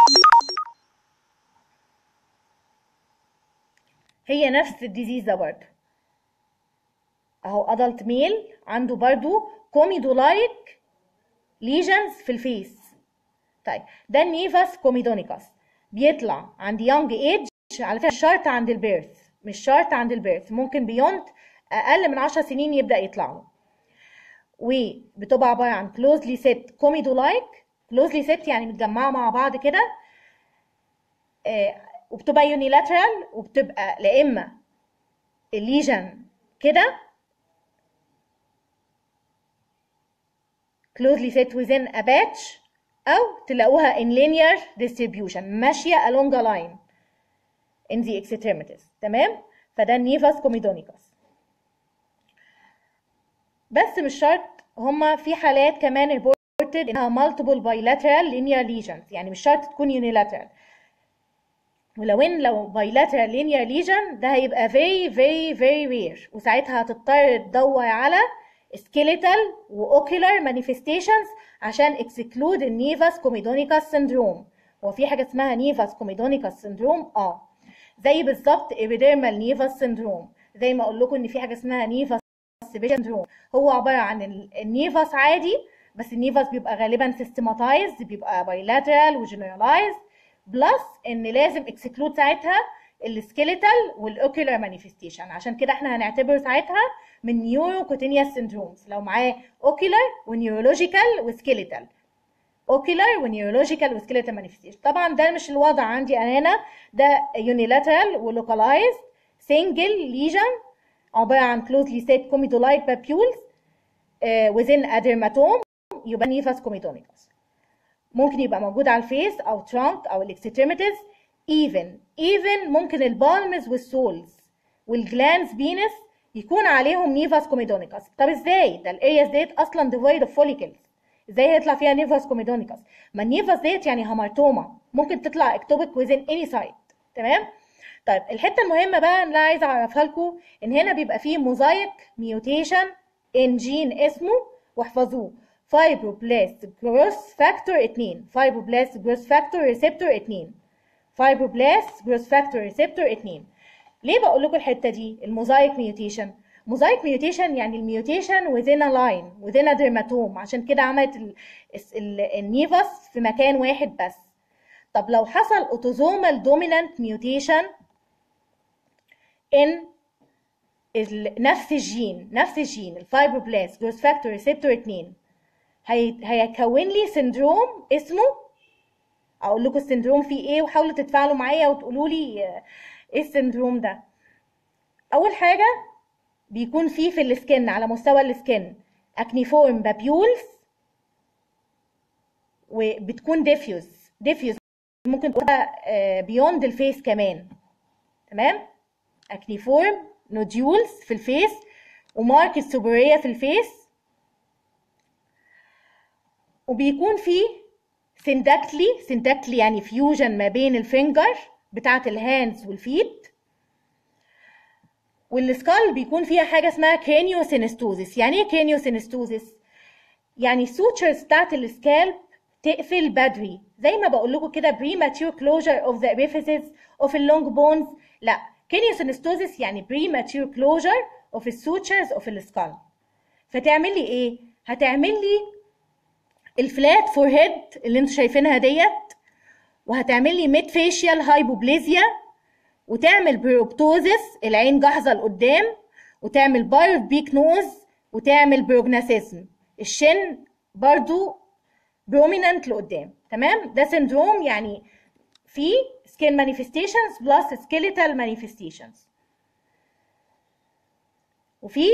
هي نفس الديزيز ده برضه اهو ادلت ميل عنده برضه كوميدو لايك ليجنز في الفيس طيب ده النيفاس كوميدونيكاس بيطلع عند يونج ايج على فكره مش شرط عند البيرث مش شرط عند البيرث ممكن بيوند اقل من 10 سنين يبدا يطلع له وبتبقى عباره عن كلوزلي سيت كوميدو لايك كلوزلي سيت يعني متجمعه مع بعض كده آه وبتبقى يونيلاترال وبتبقى لا اما الليجن كده closely set within a batch أو تلاقوها in linear distribution ماشية along a line in the extremities تمام فده النيفاس كوميدونيكاس بس مش شرط هما في حالات كمان reported انها multiple bilateral linear lesions يعني مش شرط تكون unilateral ولو ان لو bilateral linear lesion ده هيبقى very very very rare وساعتها هتضطر تدور على skeletal واوكيولار manifestations عشان exclude النيفاس كوميدونيكاس سندروم هو في حاجه اسمها نيفاس كوميدونيكاس سندروم اه زي بالظبط epidermal نيفاس سندروم زي ما اقول لكم ان في حاجه اسمها نيفاس سندروم هو عباره عن النيفاس عادي بس النيفاس بيبقى غالبا سيستماتايزد بيبقى بايلاترال وجنرالايزد بلس ان لازم اكسكلود ساعتها السكيليتال والاوكيولار مانيفستيشن عشان كده احنا هنعتبره ساعتها من نيورو كوتينيوس سيندرومز لو معاه اوكيولار ونيورولوجيكال وسكيليتال اوكيولار ونيورولوجيكال وسكيليتال مانيفستيشن طبعا ده مش الوضع عندي انا هنا ده يونيلاترال ولوكالايزد سنجل ليجن عباره عن كلوزلي سيت كوميدولايك بابيولز within a dermatome يبقى نيفاس كوميدونيكاس ممكن يبقى موجود على الفيس او ترانك او الاكستريميتيز even even ممكن البالمز والسولز والجلانز بينس يكون عليهم نيفاس كوميدونيكاس طب ازاي ده الارياز ديت اصلا ديفايد اوف فوليكلز ازاي هيطلع فيها نيفاس كوميدونيكاس ما النيفاس ديت يعني هامارتوما ممكن تطلع اكتوبيك ويزن اني سايت تمام طيب الحته المهمه بقى اللي عايزه اعرفها لكم ان هنا بيبقى فيه موزايك ميوتيشن ان جين اسمه واحفظوه فايبروبلاست جروس فاكتور 2 فايبروبلاست جروس فاكتور ريسبتور 2 فايبروبلاست جروس فاكتور ريسبتور 2 ليه بقول لكم الحته دي الموزايك ميوتيشن موزايك ميوتيشن يعني الميوتيشن within a line within a dermatome عشان كده عملت ال ال النيفاس في مكان واحد بس طب لو حصل اوتوزومال دومينانت ميوتيشن ان نفس الجين نفس الجين الفايبروبلاست جروس فاكتور ريسبتور 2 هي هيكون لي سندروم اسمه اقول لكم السندروم فيه ايه وحاولوا تتفاعلوا معايا وتقولوا لي ايه السندروم ده اول حاجه بيكون فيه في السكن على مستوى السكن اكنيفورم بابيولز وبتكون ديفيوز ديفيوز ممكن تبقى بيوند الفيس كمان تمام اكنيفورم نوديولز في الفيس وماركت سوبريه في الفيس وبيكون فيه سندكتلي سندكتلي يعني فيوجن ما بين الفينجر بتاعه الهاندز والفيت والسكال بيكون فيها حاجه اسمها كرينيو سينستوزيس يعني ايه كرينيو سينستوزيس يعني السوتشرز بتاعت السكالب تقفل بدري زي ما بقول لكم كده premature closure of the epiphyses of the long bones لا كرينيو سينستوزيس يعني premature closure of the sutures of the skull فتعمل لي ايه هتعمل لي الفلات فور هيد اللي انتوا شايفينها ديت وهتعمل لي ميد فيشيال هايبوبليزيا وتعمل بروبتوزس العين جاهزه لقدام وتعمل بايرف بيك نوز وتعمل بروجناسيزم الشن برضو بروميننت لقدام تمام ده سندروم يعني في سكين مانيفستيشنز بلس سكيليتال مانيفستيشنز وفي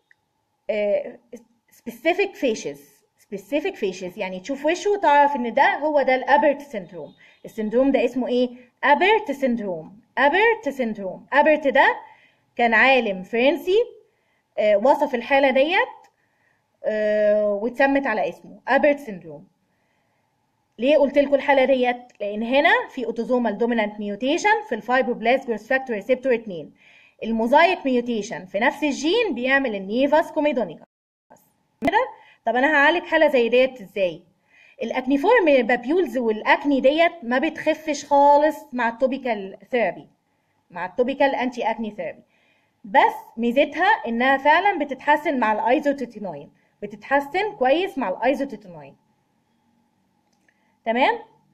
سبيسيفيك فيشز سبيسيفيك فيشز يعني تشوف وشه وتعرف ان ده هو ده الابرت سندروم السندروم ده اسمه ايه ابرت سندروم ابرت سندروم ابرت ده كان عالم فرنسي آه وصف الحاله ديت آه واتسمت على اسمه ابرت سندروم ليه قلت لكم الحاله ديت لان هنا في اوتوزومال دومينانت ميوتيشن في الفايبروبلاست جروس فاكتور ريسبتور 2 الموزايك ميوتيشن في نفس الجين بيعمل النيفاس كوميدونيكاس كده طب انا هعالج حاله زي ديت ازاي الاكنيفورم بابيولز والاكني ديت ما بتخفش خالص مع التوبيكال ثيرابي مع التوبيكال انتي اكني ثيرابي بس ميزتها انها فعلا بتتحسن مع الايزوتيتينوين بتتحسن كويس مع الايزوتيتينوين تمام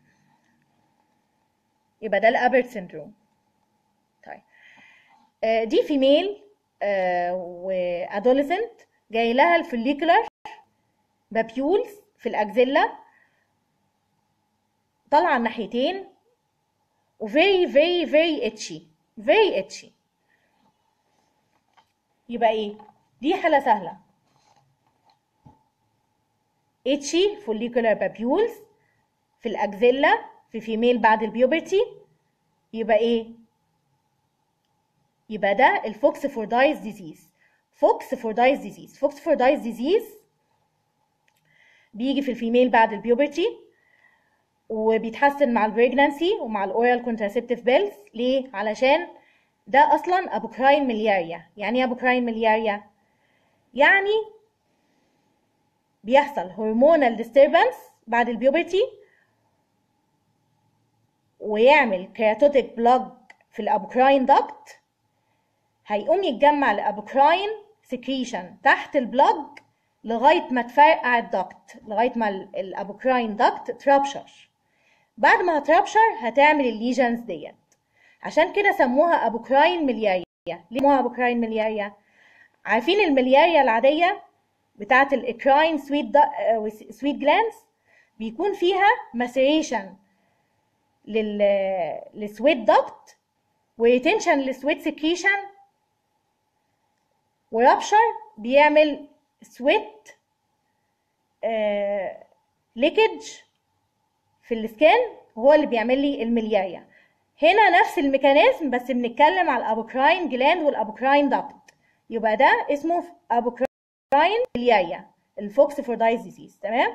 يبقى ده الابرت سيندروم طيب آه، دي فيميل وادوليسنت جاي لها الفوليكولار بابيولز في الاكزيلا طالعه الناحيتين و very very very itchy very itchy يبقى ايه دي حالة سهلة itchy follicular papules في الأكزيلا في فيميل بعد البيوبرتي يبقى ايه يبقى ده الفوكس فوردايز ديزيز فوكس فوردايز ديزيز فوكس فوردايز ديزيز بيجي في الفيميل بعد البيوبرتي وبيتحسن مع البريجنانسي ومع الاورال كونتراسيبتيف بيلز ليه علشان ده اصلا ابوكراين ملياريا يعني ايه ابوكراين ملياريا يعني بيحصل هرمونال ديستربنس بعد البيوبرتي ويعمل كيراتوتيك بلوج في الابوكراين داكت هيقوم يتجمع الابوكراين سكريشن تحت البلوج لغايه ما تفرقع الدكت لغايه ما الابوكراين داكت ترابشر بعد ما هترابشر هتعمل الليجنز ديت عشان كده سموها ابوكراين ملياريا ليه سموها ابوكراين ملياريا عارفين الملياريا العاديه بتاعه الاكراين سويت سويت جلانس بيكون فيها ماسيريشن لل للسويت دكت وريتنشن للسويت سكريشن ورابشر بيعمل سويت ليكج في السكان هو اللي بيعمل لي الملياريا هنا نفس الميكانيزم بس بنتكلم على الابوكراين جلاند والابوكراين داكت يبقى ده اسمه ابوكراين ملياريا الفوكس فوردايز ديزيز تمام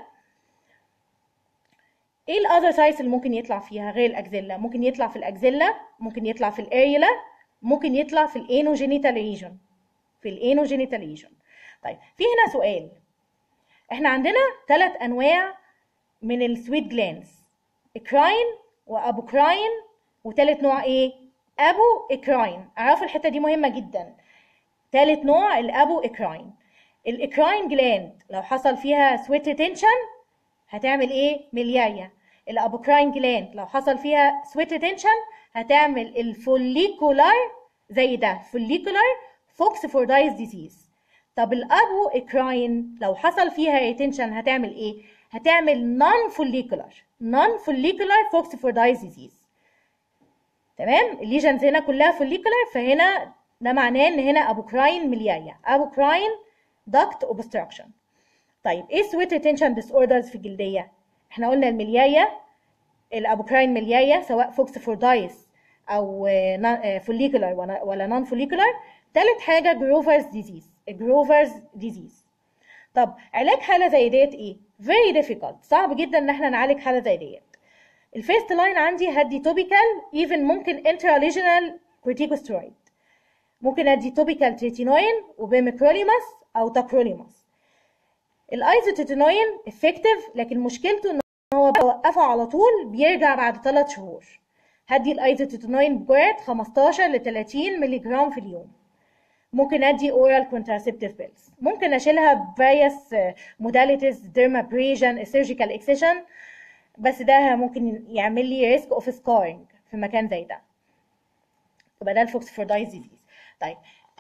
ايه الاذر سايتس اللي ممكن يطلع فيها غير الاكزيلا ممكن يطلع في الاكزيلا ممكن يطلع في الاريولا ممكن يطلع في الانوجينيتال ريجون في الانوجينيتال ريجون طيب في هنا سؤال احنا عندنا ثلاث انواع من السويت جلانز اكراين وابوكراين وتالت نوع ايه ابو اكراين اعرفوا الحته دي مهمه جدا تالت نوع الابو اكراين الاكراين جلاند لو حصل فيها سويت ريتنشن هتعمل ايه ملياريا الابوكراين جلاند لو حصل فيها سويت ريتنشن هتعمل الفوليكولار زي ده فوليكولار فوكس فوردايز ديزيز طب الابو اكراين لو حصل فيها ريتنشن هتعمل ايه هتعمل نون فوليكولار نون فوليكولار فوكس فوردايز ديزيز تمام الليجنز هنا كلها فوليكولار فهنا ده معناه ان هنا ابوكراين ملياريا ابوكراين داكت اوبستراكشن طيب ايه سويت ريتنشن ديس اوردرز في الجلديه احنا قلنا الملياريا الابوكراين ملياريا سواء فوكس فوردايس او فوليكولار ولا نون فوليكولار تالت حاجه جروفرز ديزيز جروفرز ديزيز طب علاج حاله زي ديت ايه very difficult صعب جدا ان احنا نعالج حاله زي ديت الفيرست لاين عندي هدي توبيكال ايفن ممكن انتراليجنال كورتيكوسترويد ممكن ادي توبيكال تريتينوين وبيميكروليماس او تاكروليماس الايزوتيتينوين افكتيف لكن مشكلته ان هو بوقفه على طول بيرجع بعد 3 شهور هدي الايزوتيتينوين بجرد 15 ل 30 مللي جرام في اليوم ممكن ادي اورال كونتراسيبتيف بيلز ممكن اشيلها بفاريوس موداليتيز ديرمابريجن سيرجيكال اكسيشن بس ده ممكن يعمل لي ريسك اوف سكارينج في مكان زي ده يبقى ده الفوكس فوردايز ديزيز طيب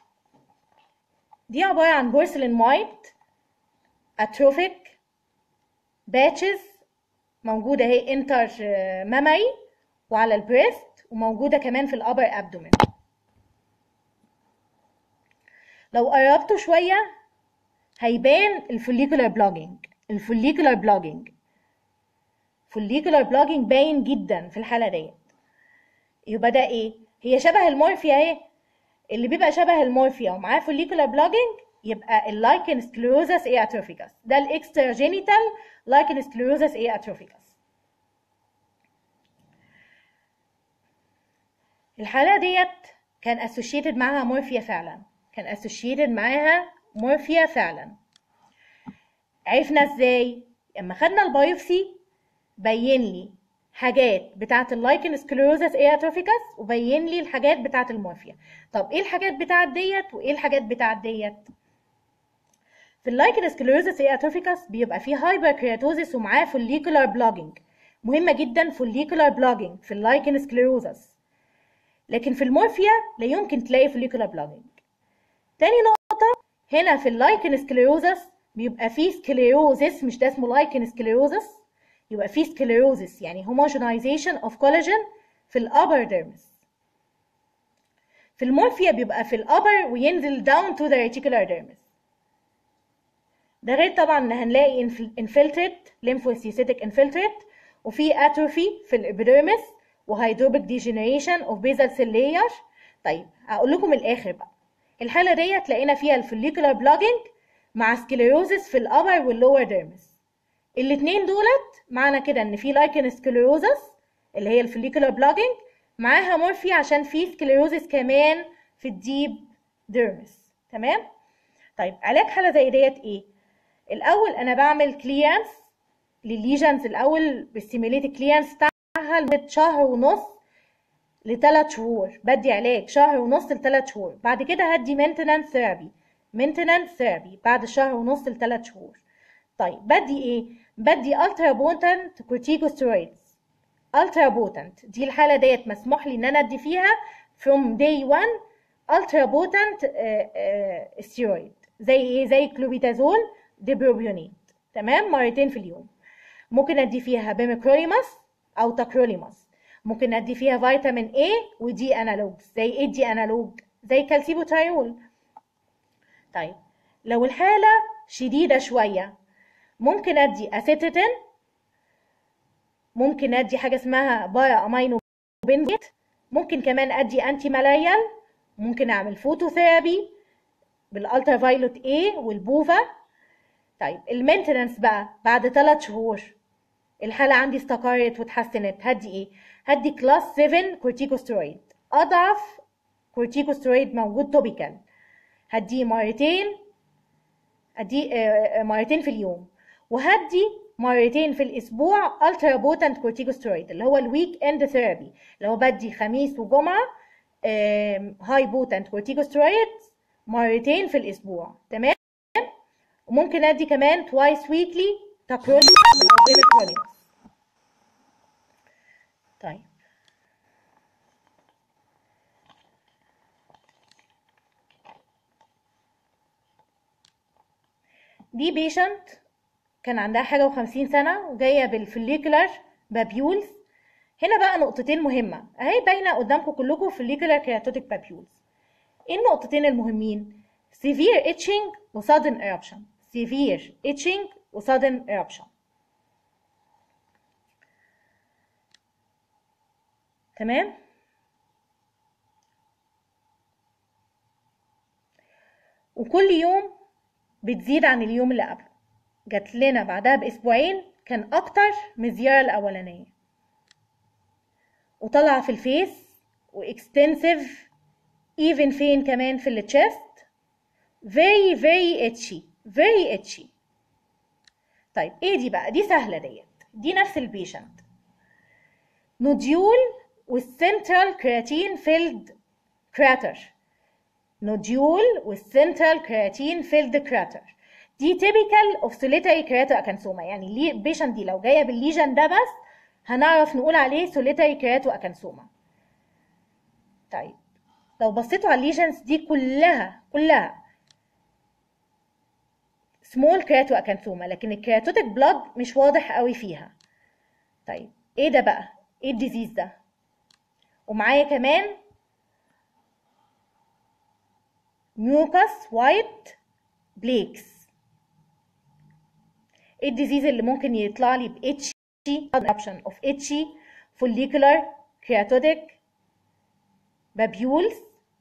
دي عبارة عن بورسلين وايت اتروفيك باتشز موجودة اهي انتر مامري وعلى البريست وموجودة كمان في الابر ابدومين لو قربته شوية هيبان الفوليكولار بلوجينج الفوليكولار بلوجينج فوليكولار بلوجينج باين جدا في الحالة ديت يبقى ده ايه هي شبه المورفيا اهي اللي بيبقى شبه المورفيا ومعاه فوليكولار بلوجينج يبقى اللايكن سكليروزس اي اتروفيكاس ده الاكسترا جينيتال لايكن سكليروزس اي اتروفيكاس الحالة ديت كان اسوشيتد معاها مورفيا فعلا كان اسوشيتد معاها مورفيا فعلا عرفنا ازاي لما خدنا البايوبسي بين لي حاجات بتاعه اللايكن سكليروزس اي اتروفيكاس وبين لي الحاجات بتاعه المورفيا طب ايه الحاجات بتاعه ديت وايه الحاجات بتاعه ديت في اللايكن سكليروزس اي اتروفيكاس بيبقى فيه هايبر كرياتوزيس ومعاه فوليكولار بلوجينج مهمه جدا فوليكولار بلوجينج في اللايكن سكليروزس لكن في المورفيا لا يمكن تلاقي فوليكولار بلوجينج تاني نقطه هنا في اللايكن سكليروزس بيبقى فيه سكليروزس مش ده اسمه لايكن سكليروزس يبقى فيه سكليروزس يعني homogenization of collagen في الابر ديرمس في المورفيا بيبقى في الابر وينزل down to the reticular dermis ده غير طبعا ان هنلاقي انفلتريت lymphocytic انفلتريت وفي اتروفي في الابيديرمس وهيدروبيك ديجنريشن اوف بيزل سيل لاير طيب هقول لكم الاخر بقى الحاله ديت لقينا فيها الفوليكولار بلوجينج مع سكليروزس في الابر واللور ديرمس الاثنين دولت معنى كده ان في لايكن سكليروزس اللي هي الفوليكولار بلوجينج معاها مورفي عشان في سكليروزس كمان في الديب ديرمس تمام طيب علاج حاله زي ديت ايه الاول انا بعمل كليرنس للليجنز الاول بالسيميليت كليرنس بتاعها لمده شهر ونص لثلاث شهور بدي علاج شهر ونص لثلاث شهور بعد كده هدي مينتنانس ثيرابي مينتنانس ثيرابي بعد شهر ونص لثلاث شهور طيب بدي ايه بدي الترا بوتنت كورتيكوستيرويدز الترا بوتنت دي الحاله ديت مسموح لي ان انا ادي فيها from day one الترا بوتنت ستيرويد زي ايه زي كلوبيتازول ديبروبيونيت تمام مرتين في اليوم ممكن ادي فيها بيميكروليماس او تاكروليماس ممكن ادي فيها فيتامين A ودي انالوج زي ايه دي انالوج زي كالسيبوتريول طيب لو الحاله شديده شويه ممكن ادي اسيتيتين ممكن ادي حاجه اسمها بايا امينو بنزيت ممكن كمان ادي انتي مالاريال ممكن اعمل فوتوثيرابي بالالترا فايلوت A والبوفا طيب المينتننس بقى بعد ثلاث شهور الحاله عندي استقرت واتحسنت هدي ايه هدي كلاس 7 كورتيكوسترويد اضعف كورتيكوسترويد موجود توبيكال هديه مرتين ادي مرتين في اليوم وهدي مرتين في الاسبوع الترا بوتنت كورتيكوسترويد اللي هو الويك اند ثيرابي اللي هو بدي خميس وجمعه هاي بوتنت كورتيكوسترويد مرتين في الاسبوع تمام وممكن ادي كمان توايس ويكلي تاكروليس او بيميكروليس طيب دي بيشنت كان عندها حاجة وخمسين سنة وجاية بالفوليكولار بابيولز هنا بقى نقطتين مهمة اهي باينة قدامكم كلكم فوليكولار كيراتوتيك بابيولز ايه النقطتين المهمين severe itching و sudden eruption severe itching و sudden eruption تمام وكل يوم بتزيد عن اليوم اللي قبله جات لنا بعدها باسبوعين كان اكتر من الزياره الاولانيه وطالعه في الفيس واكستنسيف ايفن فين كمان في التشست very very itchy very itchy طيب ايه دي بقى دي سهله ديت دي نفس البيشنت نوديول والسنترال كرياتين فيلد كراتر نوديول والسنترال كرياتين فيلد كراتر دي تيبيكال اوف سوليتاري كرياتو اكانسوما يعني ليه البيشنت دي لو جايه بالليجن ده بس هنعرف نقول عليه سوليتاري كرياتو اكانسوما طيب لو بصيتوا على الليجنز دي كلها كلها سمول كرياتو اكانثوما لكن الكرياتوتيك بلاد مش واضح قوي فيها طيب ايه ده بقى ايه الديزيز ده ومعايا كمان ميوكاس وايت بليكس ايه الديزيز اللي ممكن يطلع لي باتشي eruption of itchy follicular keratotic babules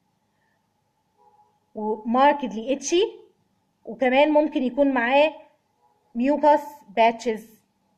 وماركدلي itchy وكمان ممكن يكون معاه ميوكاس باتشز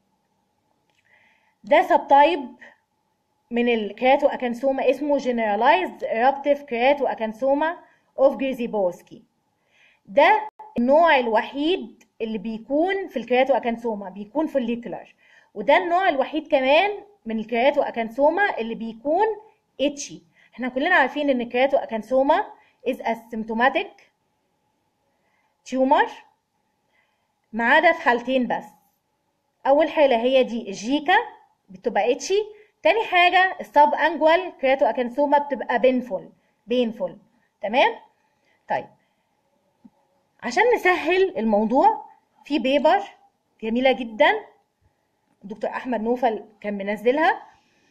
ده سب تايب من الكرياتو اكانسوما اسمه generalized eruptive كرياتو اكانسوما اوف جريزيبوسكي ده النوع الوحيد اللي بيكون في الكرياتو اكانسوما بيكون فوليكولار وده النوع الوحيد كمان من الكرياتو اكانسوما اللي بيكون اتشي احنا كلنا عارفين ان الكرياتو اكانسوما is asymptomatic تيومر ما عدا في حالتين بس اول حاله هي دي الجيكا بتبقى اتشي تاني حاجه السب انجوال كرياتو اكانثوما بتبقى بينفول بينفول تمام طيب عشان نسهل الموضوع في بيبر جميله جدا الدكتور احمد نوفل كان منزلها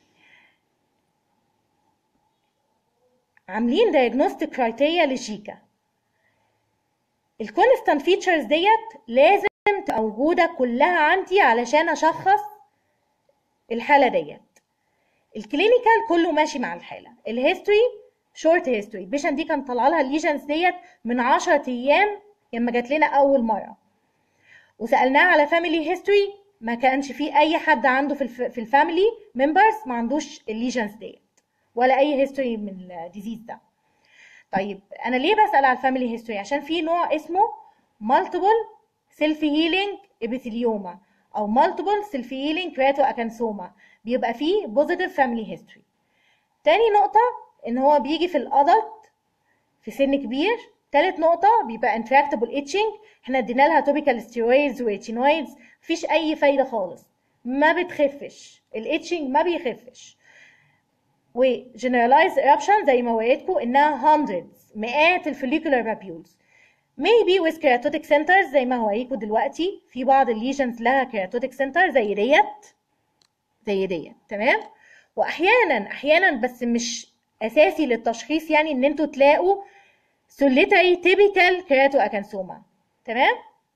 عاملين diagnostic criteria لشيكا الكونستانت فيتشرز ديت لازم تبقى موجوده كلها عندي علشان اشخص الحاله ديت الكلينيكال كله ماشي مع الحاله الهيستوري شورت هيستوري البيشنت دي كان طالعه لها الليجنز ديت من 10 ايام لما جات لنا اول مره وسالناها على فاميلي هيستوري ما كانش في اي حد عنده في الف... في الفاميلي ممبرز ما عندوش الليجنز ديت ولا اي هيستوري من الديزيز ده طيب انا ليه بسال على الفاميلي هيستوري عشان في نوع اسمه مالتيبل سيلف هيلينج ابيثيليوما او مالتيبل سيلف هيلينج كرياتو اكانسوما بيبقى فيه بوزيتيف فاميلي هيستوري تاني نقطه ان هو بيجي في الادلت في سن كبير تالت نقطه بيبقى انتراكتابل اتشنج احنا ادينا لها توبيكال ستيرويدز واتشينويدز مفيش اي فايده خالص ما بتخفش الاتشنج ما بيخفش وجنرالايز eruption زي ما وريتكم انها hundreds مئات الفوليكولار بابيولز maybe with keratotic centers زي ما هوريكم دلوقتي في بعض الليجنز لها keratotic center زي ديت زي ديت تمام واحيانا احيانا بس مش اساسي للتشخيص يعني ان انتوا تلاقوا solitary typical keratoacanthoma تمام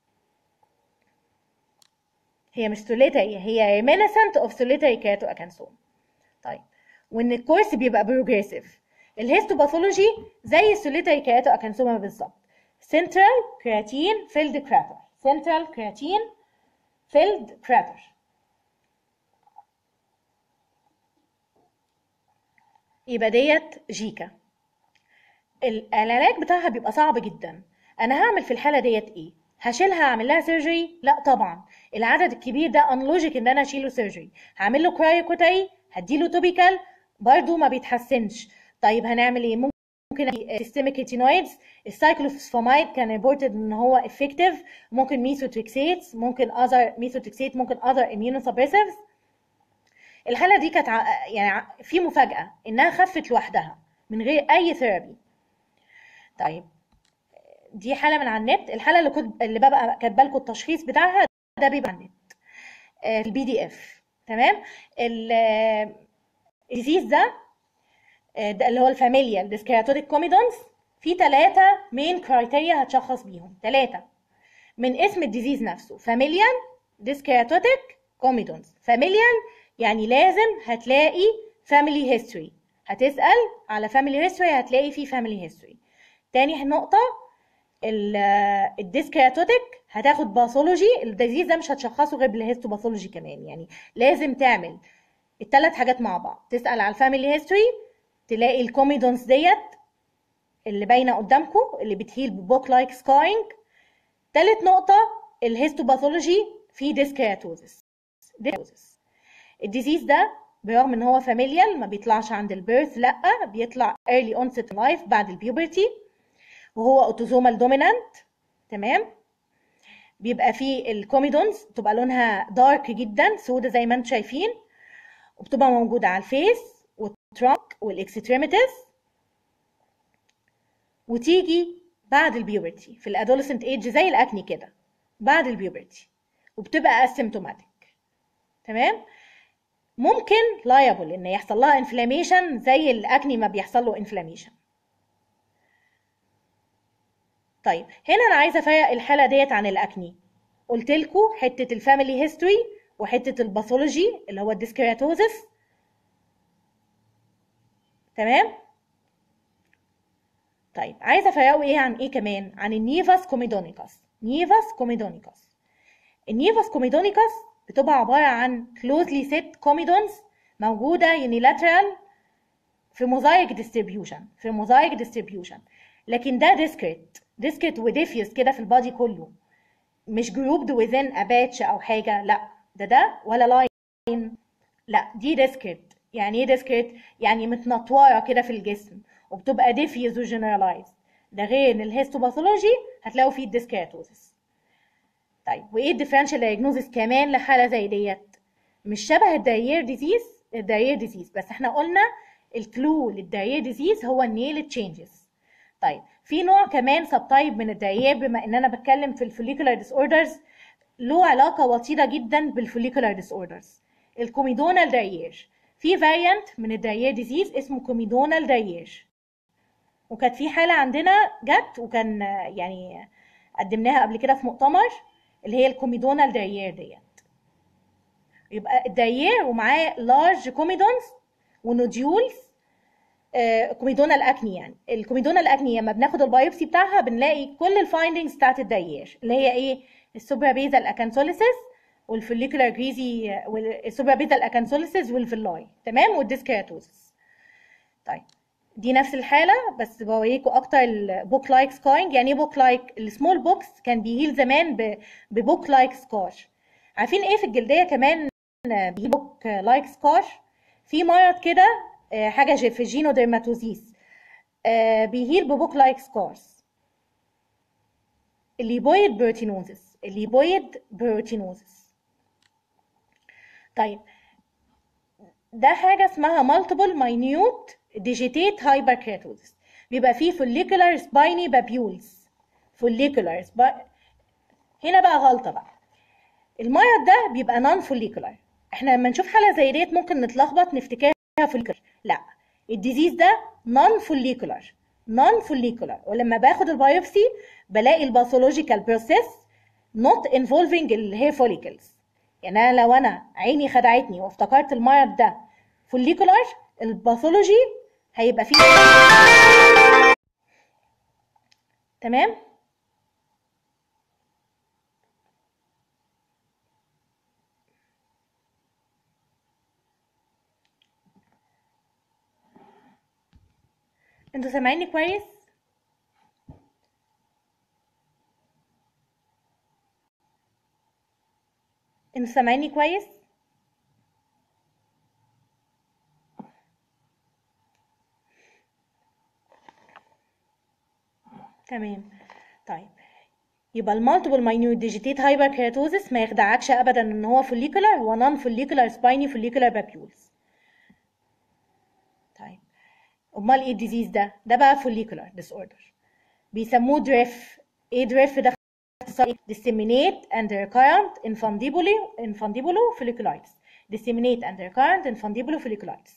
هي مش solitary هي reminiscent of solitary keratoacanthoma طيب وان الكورس بيبقى بروجريسيف الهيستوباثولوجي زي السوليتري كرياتو اكانسوما بالظبط سنترال كرياتين فيلد كراتر سنترال كرياتين فيلد كراتر يبقى ديت جيكا العلاج بتاعها بيبقى صعب جدا انا هعمل في الحاله ديت ايه هشيلها اعمل لها سيرجري لا طبعا العدد الكبير ده انلوجيك ان انا اشيله سيرجري هعمل له كرايوكوتاي هديله توبيكال برضو ما بيتحسنش طيب هنعمل ايه ممكن سيستميك ريتينويدز السايكلوفوسفامايد كان ريبورتد ان هو افكتيف ممكن ميثوتريكسيت ممكن اذر ميثوتريكسيت ممكن اذر اميونوسبريسيفز الحاله دي كانت يعني في مفاجاه انها خفت لوحدها من غير اي ثيرابي طيب دي حاله من على النت الحاله اللي كنت اللي ببقى كاتبه لكم التشخيص بتاعها ده بيبقى على النت في البي دي اف تمام الديزيز ده ده اللي هو الفاميليال ديسكرياتوتيك كوميدونز في ثلاثة مين كرايتيريا هتشخص بيهم ثلاثة من اسم الديزيز نفسه فاميليال ديسكرياتوتيك كوميدونز فاميليال يعني لازم هتلاقي فاميلي هيستوري هتسأل على فاميلي هيستوري هتلاقي فيه فاميلي هيستوري تاني نقطة الديسكرياتوتيك هتاخد باثولوجي الديزيز ده مش هتشخصه غير بالهيستوباثولوجي كمان يعني لازم تعمل الثلاث حاجات مع بعض تسأل على الفاميلي هيستوري تلاقي الكوميدونز ديت اللي باينه قدامكم اللي بتهيل ببوك لايك سكارينج تالت نقطة الهيستوباثولوجي في ديسكرياتوزس الديزيز ده برغم ان هو فاميليال ما بيطلعش عند البيرث لا بيطلع early onset in life بعد البيوبرتي وهو اوتوزومال دومينانت تمام بيبقى فيه الكوميدونز بتبقى لونها دارك جدا سودة زي ما انتم شايفين وبتبقى موجودة على الفيس والترانك والاكستريميتيز وتيجي بعد البيوبرتي في الادوليسنت ايج زي الاكني كده بعد البيوبرتي وبتبقى اسيمتوماتيك تمام ممكن لايبل ان يحصل لها انفلاميشن زي الاكني ما بيحصل له انفلاميشن طيب هنا انا عايزه افرق الحاله ديت عن الاكني قلت لكم حته الفاميلي هيستوري وحته الباثولوجي اللي هو الديسكرياتوزس تمام طيب عايزه افرقه ايه عن ايه كمان عن النيفاس كوميدونيكاس نيفاس كوميدونيكاس النيفاس كوميدونيكاس بتبقى عباره عن كلوزلي سيت كوميدونز موجوده يونيلاترال في موزايك ديستريبيوشن في موزايك ديستريبيوشن لكن ده ديسكريت ديسكريت وديفيوس كده في البادي كله مش جروبد within a batch او حاجه لا ده ده ولا لاين لا دي ديسكريت يعني ايه ديسكريت يعني متنطوره كده في الجسم وبتبقى ديفيوز وجنرالايز ده غير ان الهيستوباثولوجي هتلاقوا فيه الديسكرياتوزس طيب وايه الديفرنشال دايجنوزس كمان لحاله زي ديت مش شبه الداير ديزيز الداير ديزيز بس احنا قلنا الكلو للداير ديزيز هو النيل تشينجز طيب في نوع كمان سب تايب من الداير بما ان انا بتكلم في الفوليكولار ديس اوردرز له علاقه وطيده جدا بالفوليكولار ديس اوردرز الكوميدونال داير في فاريانت من الداير ديزيز اسمه كوميدونال داير وكانت في حاله عندنا جت وكان يعني قدمناها قبل كده في مؤتمر اللي هي الكوميدونال داير ديت يبقى الداير ومعاه لارج كوميدونز ونوديولز آه، كوميدونال اكني يعني الكوميدونال اكني لما بناخد البايوبسي بتاعها بنلاقي كل الفايندنجز بتاعت الداير اللي هي ايه السوبرا بيزال اكانسوليسيس والفوليكولار جريزي السوبرا بيزال اكانسوليسيس والفيلاي تمام والديسكيراتوزس طيب دي نفس الحاله بس بوريكم اكتر البوك لايك سكارنج يعني ايه بوك لايك السمول بوكس كان بيهيل زمان ببوك لايك سكار عارفين ايه في الجلديه كمان بيهيل بوك لايك سكار في مرض كده آه، حاجه ج- في جينوديرماتوزيس آه، بيهيل ببوك لايك سكارز الليبويد بروتينوزس الليبويد بروتينوزس طيب ده حاجة اسمها multiple minute digitate hyperkeratosis بيبقى فيه follicular spiny papules follicular spi... هنا بقى غلطة بقى المرض ده بيبقى non follicular احنا لما نشوف حالة زي ديت ممكن نتلخبط نفتكرها follicular لا الديزيز ده non follicular non follicular ولما باخد البايوبسي بلاقي الباثولوجيكال بروسيس not involving الهير follicles يعني انا لو انا عيني خدعتني وافتكرت المرض ده فوليكولار الباثولوجي هيبقى فيه تمام انتوا سامعيني كويس انتوا سامعيني كويس تمام طيب يبقى المالتيبل ماينيوت ديجيتيت هايبر كيراتوزس ما يخدعكش ابدا ان هو فوليكولار هو نون فوليكولار سبايني فوليكولار بابيولز طيب امال ايه الديزيز ده ده بقى فوليكولار ديس اوردر بيسموه دريف ايه دريف ده اختصار إيه؟ disseminate and recurrent infundibulo infundibulo folliculitis disseminate and recurrent infundibulo folliculitis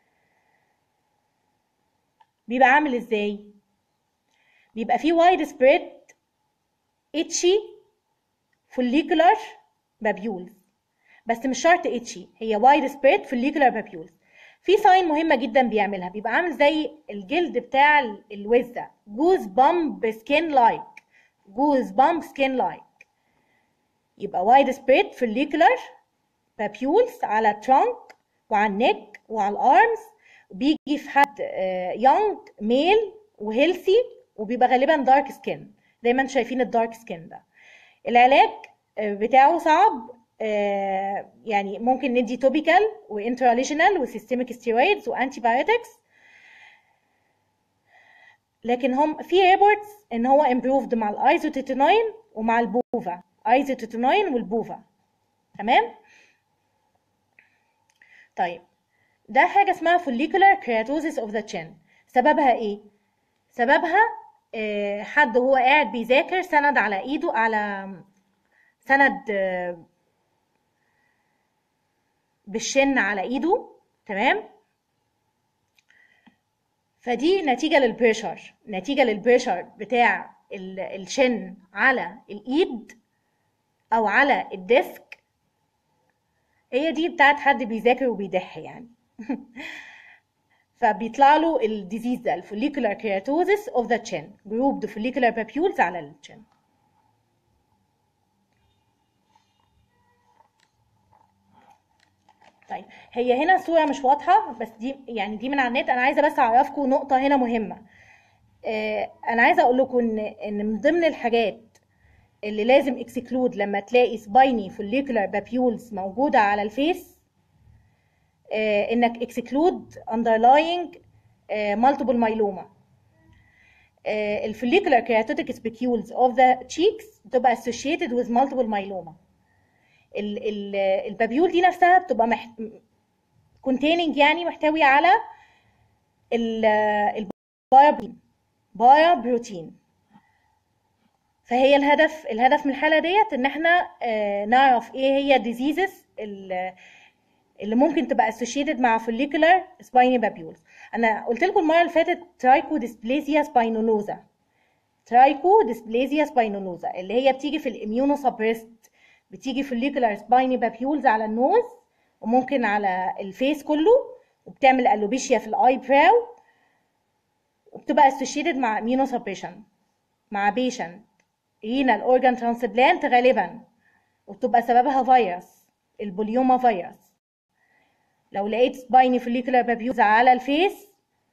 بيبقى عامل ازاي بيبقى فيه wide spread itchy follicular papules بس مش شرط itchy هي wide spread follicular papules في ساين مهمة جدا بيعملها بيبقى عامل زي الجلد بتاع ال- الوزة جوز بامب سكين لايك جوز بامب سكين لايك يبقى وايد سبريد follicular papules على الترانك وعلى النك وعلى الارمز بيجي في حد يونج ميل وهيلثي وبيبقى غالبا دارك سكين زي ما انتم شايفين الدارك سكين ده العلاج آه، بتاعه صعب آه، يعني ممكن ندي توبيكال وانتراليجينال وسيستميك ستيرويدز وانتي بايوتكس لكن هم في ريبورتس ان هو improved مع الايزوتيتينين ومع البوفا ايزوتيتينين والبوفا تمام طيب ده حاجه اسمها follicular keratosis of the chin سببها ايه سببها آه، حد وهو قاعد بيذاكر سند على ايده على سند آه، بالشن على ايده تمام فدي نتيجة للبريشر نتيجة للبريشر بتاع ال- الشن على الإيد أو على الديسك هي دي بتاعت حد بيذاكر وبيدح يعني فبيطلع له الديزيز ده الفوليكولار كيراتوزيس اوف ذا تشين جروب فوليكولار بابيولز على التشين طيب هي هنا الصورة مش واضحة بس دي يعني دي من على النت أنا عايزة بس أعرفكم نقطة هنا مهمة آه، أنا عايزة أقول لكم إن إن من ضمن الحاجات اللي لازم اكسكلود لما تلاقي سبايني فوليكولار بابيولز موجودة على الفيس آه، إنك اكسكلود underlying مالتيبل مايلوما الفوليكولار keratotic spicules of the cheeks بتبقى associated with multiple myeloma ال- ال- البابيول دي نفسها بتبقى محت... containing يعني محتوي على ال- البايا بروتين بايا بروتين فهي الهدف الهدف من الحالة ديت ان احنا آه، نعرف ايه هي الديزيزز اللي ممكن تبقى associated مع follicular spiny papules انا قلت لكم المره اللي فاتت ترايكو ديسبليزيا سباينولوزا ترايكو ديسبليزيا سباينولوزا اللي هي بتيجي في الاميونو سبريست بتيجي follicular spiny papules على النوز وممكن على الفيس كله وبتعمل الوبيشيا في الاي براو وبتبقى associated مع immunosuppression مع patient renal organ transplant غالبا وبتبقى سببها فيروس البوليوما فيروس لو لقيت سبايني فوليكولار بابيوز على الفيس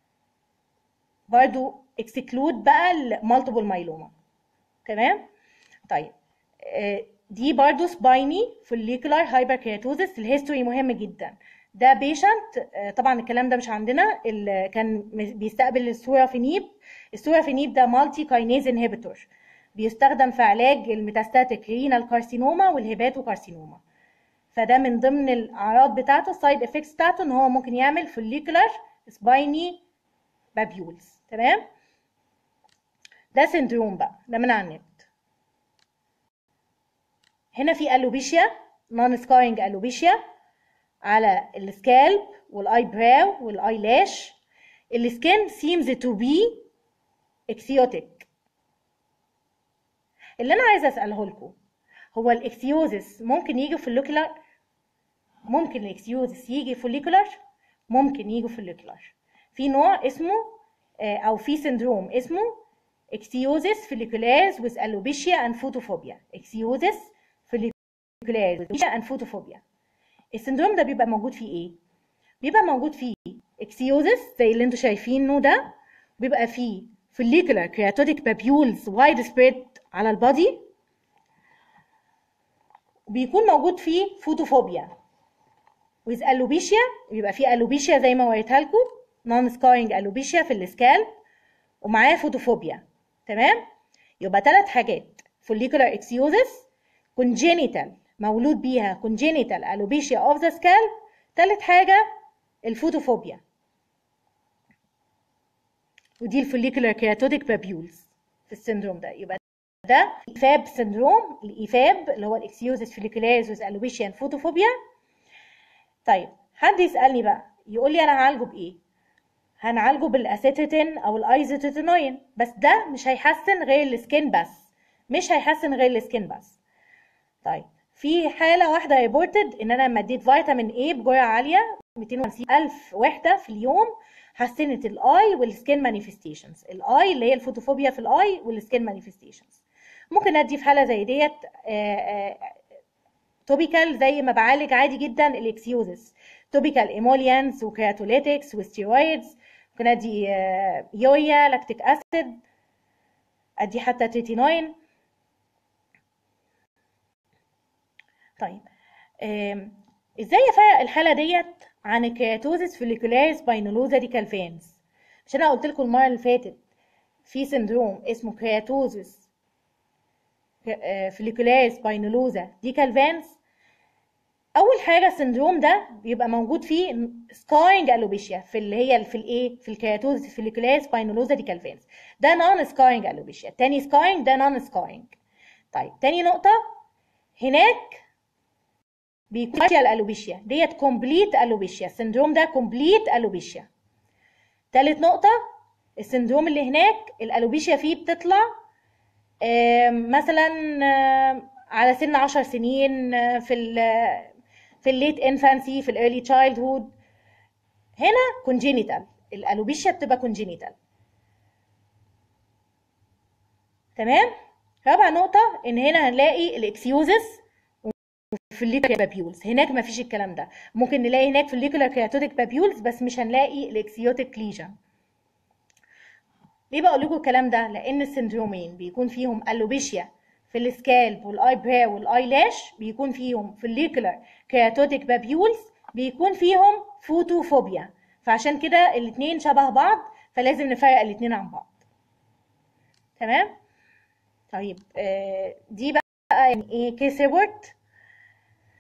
برضو اكسكلود بقى المالتيبل مايلوما تمام طيب آه، دي برضو سبايني فوليكولار هايبركيراتوزس الهيستوري مهم جدا ده بيشنت طبعا الكلام ده مش عندنا اللي كان م- بيستقبل السورافينيب السورافينيب ده مالتي كاينيز انهبيتور بيستخدم في علاج الميتاستاتيك رينال كارسينوما والهيباتو كارسينوما فده من ضمن الاعراض بتاعته السايد افكتس بتاعته ان هو ممكن يعمل فوليكولار سبايني بابيولز تمام ده سندروم بقى ده من على النت هنا في الوبيشيا نون سكارينج الوبيشيا على السكالب والاي براو والاي لاش السكين seems to be اكسيوتيك اللي انا عايزه اساله لكم هو الاكسيوزس ممكن يجي فوليكولار ممكن الاكسيوزس يجي فوليكولار ممكن يجي فوليكولار في نوع اسمه آه، او في سندروم اسمه اكسيوزس فوليكولاز with alopecia and photophobia اكسيوزس فوليكولاز with alopecia and photophobia السندروم ده بيبقى موجود فيه ايه بيبقى موجود فيه اكسيوزس زي اللي انتوا شايفينه ده بيبقى فيه follicular keratotic papules wide spread على البادي بيكون موجود فيه فوتوفوبيا with alopecia بيبقى فيه alopecia زي ما وريتها لكم non scarring alopecia في السكالب ومعاه فوتوفوبيا تمام يبقى ثلاث حاجات follicular ichthyosis congenital مولود بيها congenital alopecia of the scalp ثالث حاجة الفوتوفوبيا ودي الفوليكولار كيراتوتيك بابيولز في السندروم ده يبقى ده ايفاب سندروم الايفاب اللي هو الاكسيوزس فوليكولاريز ويز الوبيشيان فوتوفوبيا طيب حد يسالني بقى يقول لي انا هعالجه بايه هنعالجه بالاسيتيتين او الايزوتيتينوين بس ده مش هيحسن غير السكين بس مش هيحسن غير السكين بس طيب في حاله واحده ريبورتد ان انا لما اديت فيتامين اي بجرعه عاليه 250 الف وحده في اليوم حسنت الاي والسكين مانيفستيشنز الاي اللي هي الفوتوفوبيا في الاي والسكين مانيفستيشنز ممكن ادي في حاله زي ديت توبيكال زي ما بعالج عادي جدا الاكسيوزس توبيكال ايموليانز وكراتوليتكس وستيرويدز ممكن ادي آه، يويا لاكتيك اسيد ادي حتى تريتينوين طيب آم، ازاي افرق الحاله ديت عن الكيراتوزيس فوليكولاris باينولوزا ديكالفانس مش انا قلت لكم المره اللي فاتت في سندروم اسمه كيراتوزيس فوليكولاris باينولوزا ديكالفانس اول حاجه السندروم ده بيبقى موجود فيه سكارينج الوبيشيا في اللي هي في الايه في الكيراتوزيس فوليكولاris باينولوزا ديكالفانس ده نون سكارينج الوبيشيا تاني سكارينج ده نون سكارينج طيب تاني نقطه هناك بيكون الالوبيشيا ديت كومبليت الوبيشيا السندروم ده كومبليت الوبيشيا تالت نقطة السندروم اللي هناك الالوبيشيا فيه بتطلع آم، مثلا آم، على سن عشر سنين آه، في ال في الليت انفانسي في الايرلي تشايلد هود هنا كونجينيتال الالوبيشيا بتبقى كونجينيتال تمام رابع نقطة ان هنا هنلاقي الاكسيوزس فوليكولار بابيولز هناك ما فيش الكلام ده ممكن نلاقي هناك فوليكولار كيراتوتيك بابيولز بس مش هنلاقي الاكسيوتيك ليجن ليه بقول لكم الكلام ده لان السندرومين بيكون فيهم الوبيشيا في السكالب والاي براو والاي لاش بيكون فيهم فوليكولار كيراتوتيك بابيولز بيكون فيهم فوتوفوبيا فعشان كده الاتنين شبه بعض فلازم نفرق الاتنين عن بعض تمام طيب آه، دي بقى يعني ايه كيس ريبورت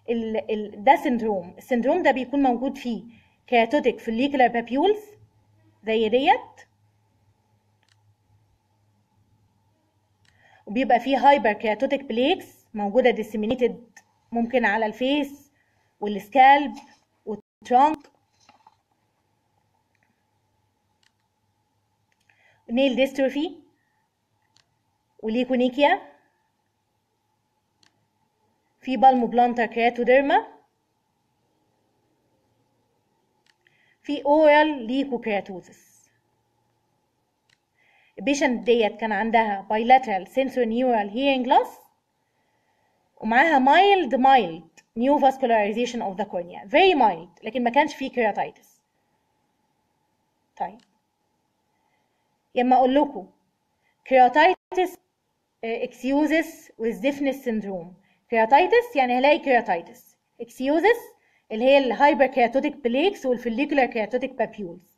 ال ال ده سندروم السندروم ده بيكون موجود فيه كياتوتيك فوليكولار بابيولز زي ديت وبيبقى فيه هايبر كياتوتيك بليكس موجودة ديسيمينيتد ممكن على الفيس والسكالب والترانك نيل ديستروفي وليكونيكيا في بالمو بلانتر كيراتوديرما في اورال ليكوكيراتوزس البيشنت ديت كان عندها bilateral sensory neural hearing loss ومعاها mild mild new vascularization of the cornea very mild لكن ما كانش فيه keratitis طيب لما اقول لكم keratitis exuses with deafness syndrome keratitis يعني هلاقي keratitis exuses اللي هي الهايبر كياتوتيك بليكس والفوليكولار كياتوتيك بابيولز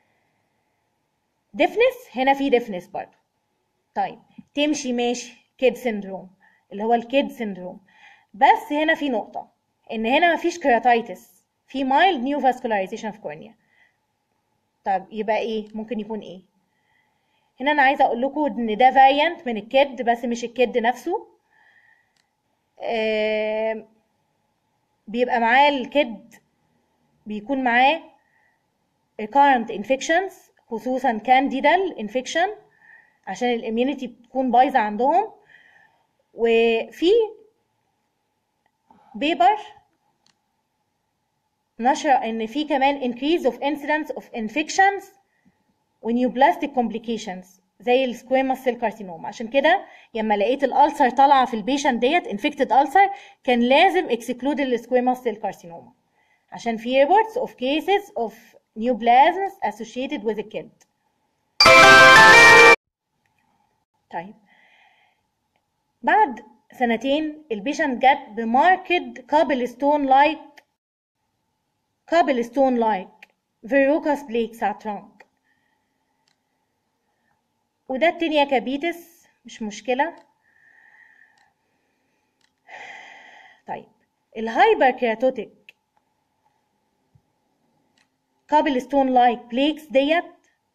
deafness هنا في deafness برضه طيب تمشي ماشي كيد سيندروم اللي هو الكيد سيندروم بس هنا في نقطة إن هنا مفيش كيراتايتس في mild new vascularization of cornea طب يبقى إيه ممكن يكون إيه هنا أنا عايزة أقول لكم إن ده فاريانت من الكيد بس مش الكيد نفسه آه بيبقى معاه الكيد بيكون معاه recurrent infections خصوصا candidal infection عشان الاميونيتي بتكون بايظه عندهم وفي بيبر نشر ان في كمان increase of incidence of infections ونيوبلاستيك complications زي السكويما سيل كارسينوما عشان كده لما لقيت الالسر طالعه في البيشنت ديت انفكتد السر كان لازم اكسكلود السكويما سيل كارسينوما عشان في reports of cases of neoplasms associated with the kid طيب بعد سنتين البيشنت جت بماركد كابل ستون لايك كابل ستون لايك فيروكاس بليكس على الترانك وده التينيا كابيتس مش مشكلة طيب الهايبر كيراتوتيك كابل ستون لايك بليكس ديت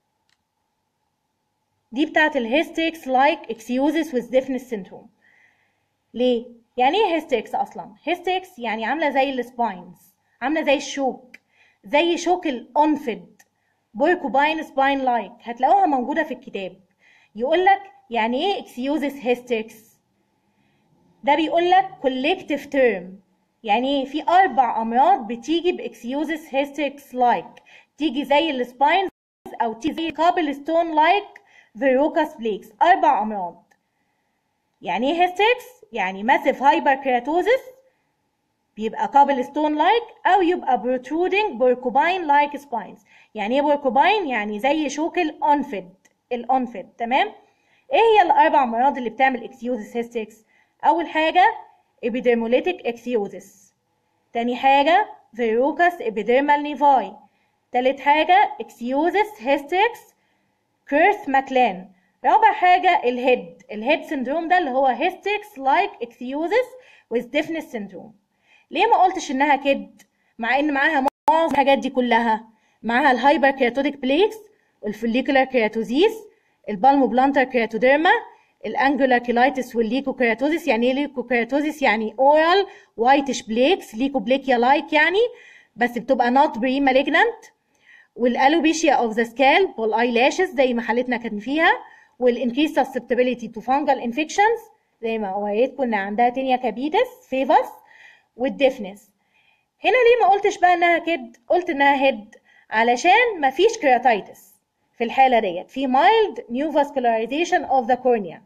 دي بتاعت الهيستريكس لايك اكسيوزس with deafness syndrome ليه؟ يعني ايه هيستريكس اصلا؟ هيستريكس يعني عاملة زي السباينز عاملة زي الشوك زي شوك الانفد بوركوباين سباين لايك هتلاقوها موجودة في الكتاب يقول لك يعني ايه اكسيوزس هيستريكس ده بيقول لك collective term يعني ايه في اربع امراض بتيجي باكسيوزس هيستريكس لايك تيجي زي السباينز او تيجي زي كابل ستون لايك فيروكاس بليكس اربع امراض يعني ايه هيستريكس يعني ماسيف هايبر كيراتوزس بيبقى كابل ستون لايك او يبقى protruding بوركوباين لايك سباينز يعني ايه بوركوباين يعني زي شوك الانفد الانفد تمام ايه هي الاربع امراض اللي بتعمل اكسيوزس هيستريكس اول حاجه epidermolytic اكسيوزس تاني حاجه فيروكاس epidermal نيفاي تالت حاجه اكسيوزس هيستريكس كيرث ماكلان رابع حاجة الهيد الهيد سندروم ده اللي هو هيستريكس لايك اكسيوزس with deafness syndrome ليه ما قلتش انها كد مع ان معاها معظم الحاجات دي كلها معاها الهايبر كيراتوتيك بليكس الفوليكولار كيراتوزيس البالمو بلانتر كيراتوديرما الانجولار كيلايتس والليكوكيراتوزيس يعني ايه ليكوكيراتوزيس يعني اورال وايتش بليكس ليكوبليكيا لايك يعني بس بتبقى نوت بري مالجنانت والالوبيشيا اوف ذا سكالب والاي لاشز زي ما حالتنا كان فيها والانكريس سسبتابيليتي تو فانجل انفكشنز زي ما وريتكم ان عندها تينيا كابيتس فيفاس والديفنس هنا ليه ما قلتش بقى انها كد قلت انها هيد علشان ما فيش كرياتايتس في الحالة ديت في mild new vascularization of the cornea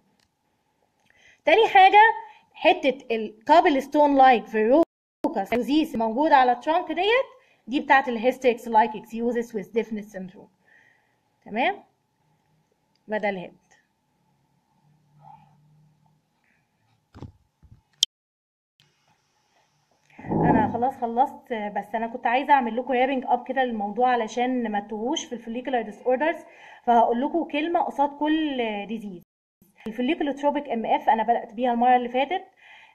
تاني حاجة حتة الكابل ستون لايك فيروكاس ديزيز موجودة على الترانك ديت دي بتاعت الهيستريكس لايك اكسيوزس with deafness syndrome تمام بدل هيد انا خلاص خلصت بس انا كنت عايزه اعمل لكم رابنج اب كده للموضوع علشان ما تتوهوش في الفوليكولار ديس اوردرز فهقول لكم كلمه قصاد كل ديزيز الفوليكولوتروبيك ام اف انا بدات بيها المره اللي فاتت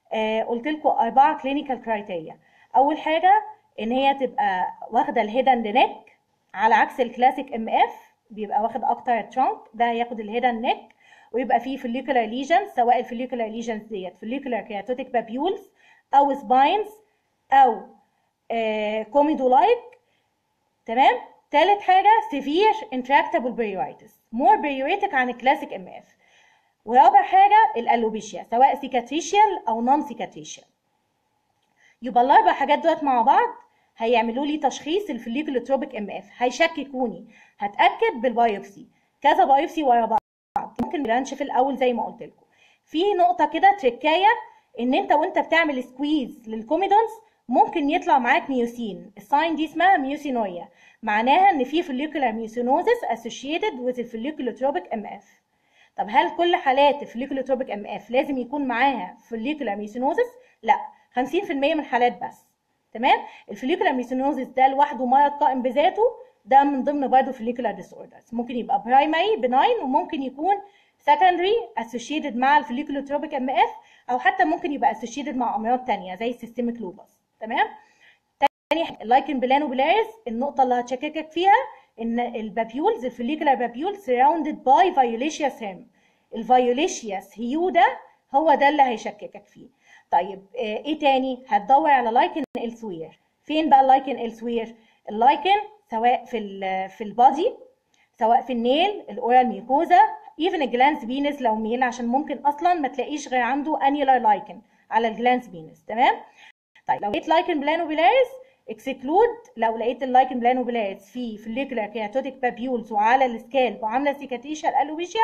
آه قلت لكم اربعه كلينيكال كرايتيريا اول حاجه ان هي تبقى واخده الهيد اند نيك على عكس الكلاسيك ام اف بيبقى واخد اكتر الترانك ده هياخد الهيد اند نيك ويبقى فيه فوليكولار ليجنز سواء الفوليكولار ليجنز ديت فوليكولار كياتوتيك بابيولز او سباينز او آه كوميدو لايك تمام تالت حاجه سيفير انتراكتابل بريورايتس مور بريوريتك عن الكلاسيك ام اف ورابع حاجه الالوبيشيا سواء سيكاتريشيال او نون سيكاتريشيال يبقى الاربع حاجات دولت مع بعض هيعملوا لي تشخيص الفوليكولوتروبيك ام اف هيشككوني هتاكد بالبايوبسي كذا بايوبسي ورا بعض ممكن برانش في الاول زي ما قلت لكم في نقطه كده تركايه ان انت وانت بتعمل سكويز للكوميدونز ممكن يطلع معاك ميوسين الساين دي اسمها ميوسينويا معناها ان في follicular myocynosis associated with الفوليكولوتروبيك ام اف طب هل كل حالات الفوليكولوتروبيك ام اف لازم يكون معاها follicular myocynosis لا 50% من الحالات بس تمام الفوليكولار ميسينوزيس ده لوحده مرض قائم بذاته ده من ضمن برضه follicular disorders ممكن يبقى primary benign وممكن يكون secondary associated مع الفوليكولوتروبيك ام اف او حتى ممكن يبقى associated مع امراض تانية زي السيستميك لوبس تمام تاني حاجه اللايكن بلانوبيلاريس النقطه اللي هتشككك فيها ان البابيولز الفوليكولار بابيول surrounded by violaceous hem الفيوليشيوس هيو ده هو ده اللي هيشككك فيه طيب ايه تاني هتدور على لايكن السوير فين بقى اللايكن السوير اللايكن سواء في ال في البادي سواء في النيل الاورال ميكوزا ايفن الجلانس بينس لو ميل عشان ممكن اصلا ما تلاقيش غير عنده انيولار لايكن على الجلانس بينس تمام طيب لو لقيت لايكن بلانوبيلاريس اكسكلود لو لقيت اللايكن بلانوبيلاريس في فوليكولار كياتوتيك بابيولز وعلى السكالب وعامله سيكاتيشا الالوبيشيا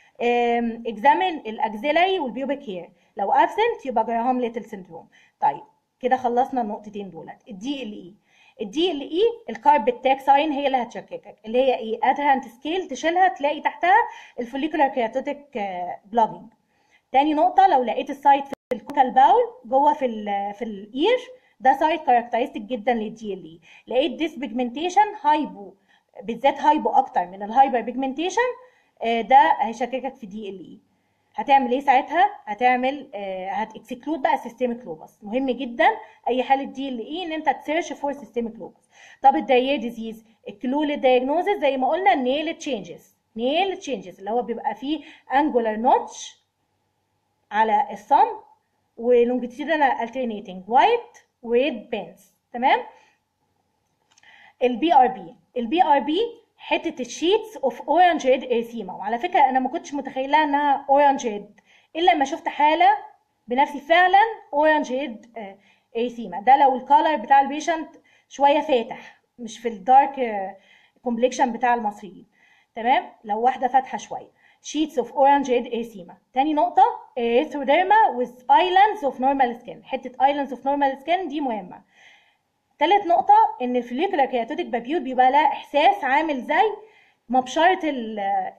اكزامن الاكزيلاري والبيوبيك هير لو ابسنت يبقى جراهام ليتل سندروم طيب كده خلصنا النقطتين دولت الدي ال اي الدي ال اي الكارب تاك ساين هي اللي هتشككك اللي هي ايه ادهانت سكيل تشيلها تلاقي تحتها الفوليكولار كياتوتيك بلوجينج تاني نقطه لو لقيت السايت في الكوكال باول جوه في ال في الاير ده سايت كاركترستيك جدا للدي ال اي لقيت ديس بيجمنتيشن هايبو بالذات هايبو اكتر من الهايبر بيجمنتيشن ده هيشككك في دي ال اي هتعمل ايه ساعتها هتعمل هتكسكلود بقى سيستميك لوبس مهم جدا اي حاله دي ال اي ان انت تسيرش فور سيستميك لوبس طب الداير ديزيز الكلول دايجنوزس زي ما قلنا نيل تشينجز نيل تشينجز اللي هو بيبقى فيه انجولار نوتش على الصم ولونجيتيودنال alternating وايت وريد بينز تمام البي ار بي البي ار بي حته الشيتس اوف اورنج ريد اريثيما وعلى فكره انا ما كنتش متخيله انها اورنج ريد الا لما شفت حاله بنفسي فعلا اورنج ريد اريثيما ده لو الكالر بتاع البيشنت شويه فاتح مش في الدارك كومبليكشن بتاع المصريين تمام لو واحده فاتحه شويه sheets of orange red erythema تاني نقطة erythroderma with islands of normal skin حتة islands of normal skin دي مهمة تالت نقطة إن الفوليكولار كياتوتيك بابيول بيبقى لها إحساس عامل زي مبشرة ال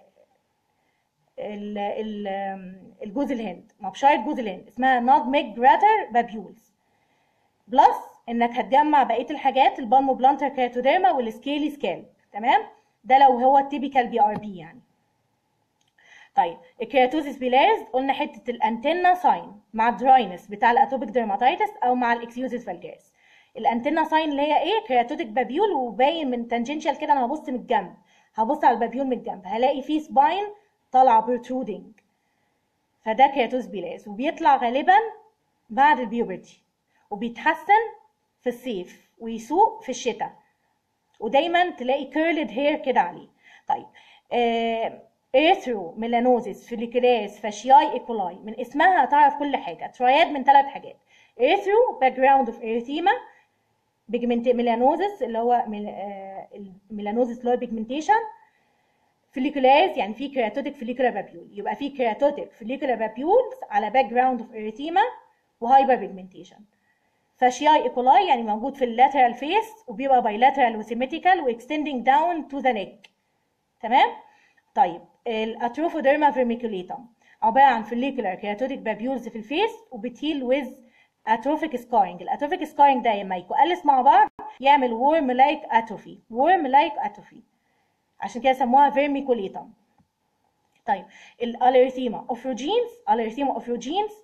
ال ال الجوز الهند مبشرة جوز الهند اسمها نوت ميك جراتر بابيولز بلس إنك هتجمع بقية الحاجات البالمو بلانتر كياتوديرما والسكيلي سكال تمام ده لو هو التيبيكال بي ار بي يعني طيب الكيراتوزيس بيلاريس قلنا حته الانتنا ساين مع الدراينس بتاع الاتوبيك ديرماتيتس او مع الاكسيوزيس فالجاريس الانتنا ساين اللي هي ايه كيراتوتيك بابيول وباين من تانجنشال كده انا هبص من الجنب هبص على البابيول من الجنب هلاقي فيه سباين طالعه بروترودنج فده كيراتوز بيلاريس وبيطلع غالبا بعد البيوبرتي وبيتحسن في الصيف ويسوق في الشتاء ودايما تلاقي كيرلد هير كده عليه طيب آه اريثرو ميلانوزيس فوليكولاس فاشياي ايكولاي من اسمها هتعرف كل حاجه تراياد من ثلاث حاجات اريثرو باك جراوند اوف اريثيما بيجمنت ميلانوزيس اللي هو الميلانوزيس اللي هو بيجمنتيشن فوليكولاس يعني في كيراتوتيك فوليكولار بابيول يبقى في كيراتوتيك فوليكولار بابيولز على باك جراوند اوف اريثيما وهايبر بيجمنتيشن فاشياي ايكولاي يعني موجود في اللاترال فيس وبيبقى بايلاترال وسيمتريكال واكستندنج داون تو ذا نيك تمام طيب الاتروفوديرما فيرميكوليتم عباره عن فوليكولار كيراتوتيك بابيولز في الفيس وبتهيل ويز اتروفيك سكارينج الاتروفيك سكارينج ده لما يكؤلس مع بعض يعمل ورم لايك اتروفي ورم لايك اتروفي عشان كده سموها فيرميكوليتم طيب الاليرثيما اوفروجينز الاليرثيما اوفروجينز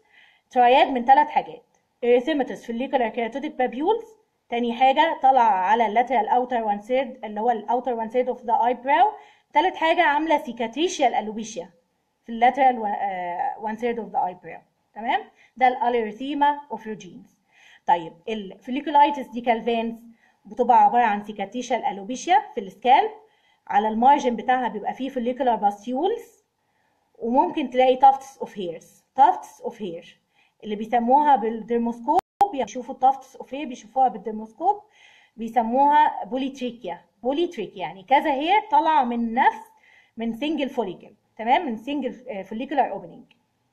تراياد من ثلاث حاجات erythematous follicular keratotic papules تاني حاجة طالعة على اللاترال outer one third اللي هو الاوتر one third of the eyebrow تالت حاجة عاملة cicatricial alopecia في اللاترال one third of the eyebrow تمام ده الاليرثيما اوف روجينز طيب الفوليكولايتس دي كالفانز بتبقى عبارة عن cicatricial alopecia في السكالب على المارجن بتاعها بيبقى فيه follicular باستيولز وممكن تلاقي تافتس اوف هيرز تافتس اوف هير اللي بيسموها بالدرموسكوب بيشوفوا التافتس اوف هير بيشوفوها بالدرموسكوب بيسموها بوليتريكيا بوليتريكيا يعني كذا هير طالعه من نفس من سنجل فوليكل تمام من سنجل فوليكولار اوبننج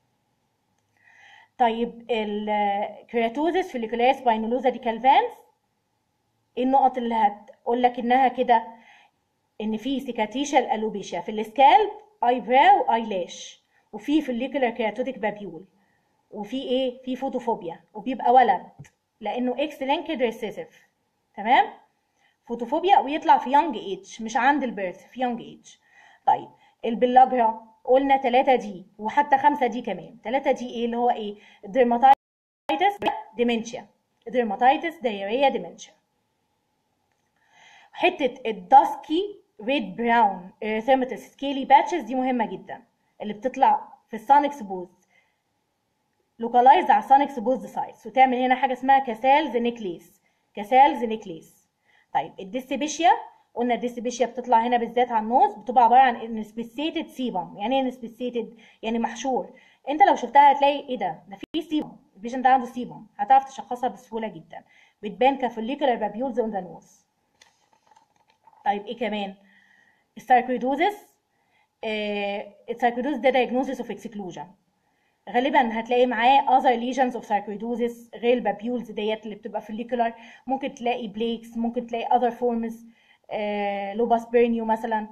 طيب الكرياتوزيس فوليكولار سباينولوزا دي كالفانس ايه النقط اللي هتقول لك انها كده ان في سيكاتيشال الوبيشيا في السكالب اي براو اي لاش وفي فوليكولار كرياتوتيك بابيول وفي ايه في فوتوفوبيا وبيبقى ولد لانه اكس لينكد ريسيسيف تمام فوتوفوبيا ويطلع في يونج ايج مش عند البيرث في يونج ايج طيب البلاجرا قلنا 3 دي وحتى 5 دي كمان 3 دي ايه اللي هو ايه درماتايتس ديمنشيا درماتايتس دايريا ديمنشيا حته الداسكي ريد براون اريثيماتس سكيلي باتشز دي مهمه جدا اللي بتطلع في السونكس بوز لوكالايز على السونكس بوز سايتس وتعمل هنا حاجه اسمها كاسالز نيكليس كاسالز نيكليس طيب الديستبيشيا قلنا الديستبيشيا بتطلع هنا بالذات على النوز بتبقى عباره عن انسبيسيتد سيبم يعني ايه انسبيسيتد يعني محشور انت لو شفتها هتلاقي ايه ده ده في سيبم البيشنت ده عنده سيبم هتعرف تشخصها بسهوله جدا بتبان كفوليكولار بابيولز اون ذا نوز طيب ايه كمان الساركويدوزس الساركويدوز ده diagnosis of exclusion غالبا هتلاقي معاه other lesions of sarcoidosis غير البابيولز ديت اللي بتبقى follicular ممكن تلاقي بليكس ممكن تلاقي other forms لوباس بيرنيو مثلا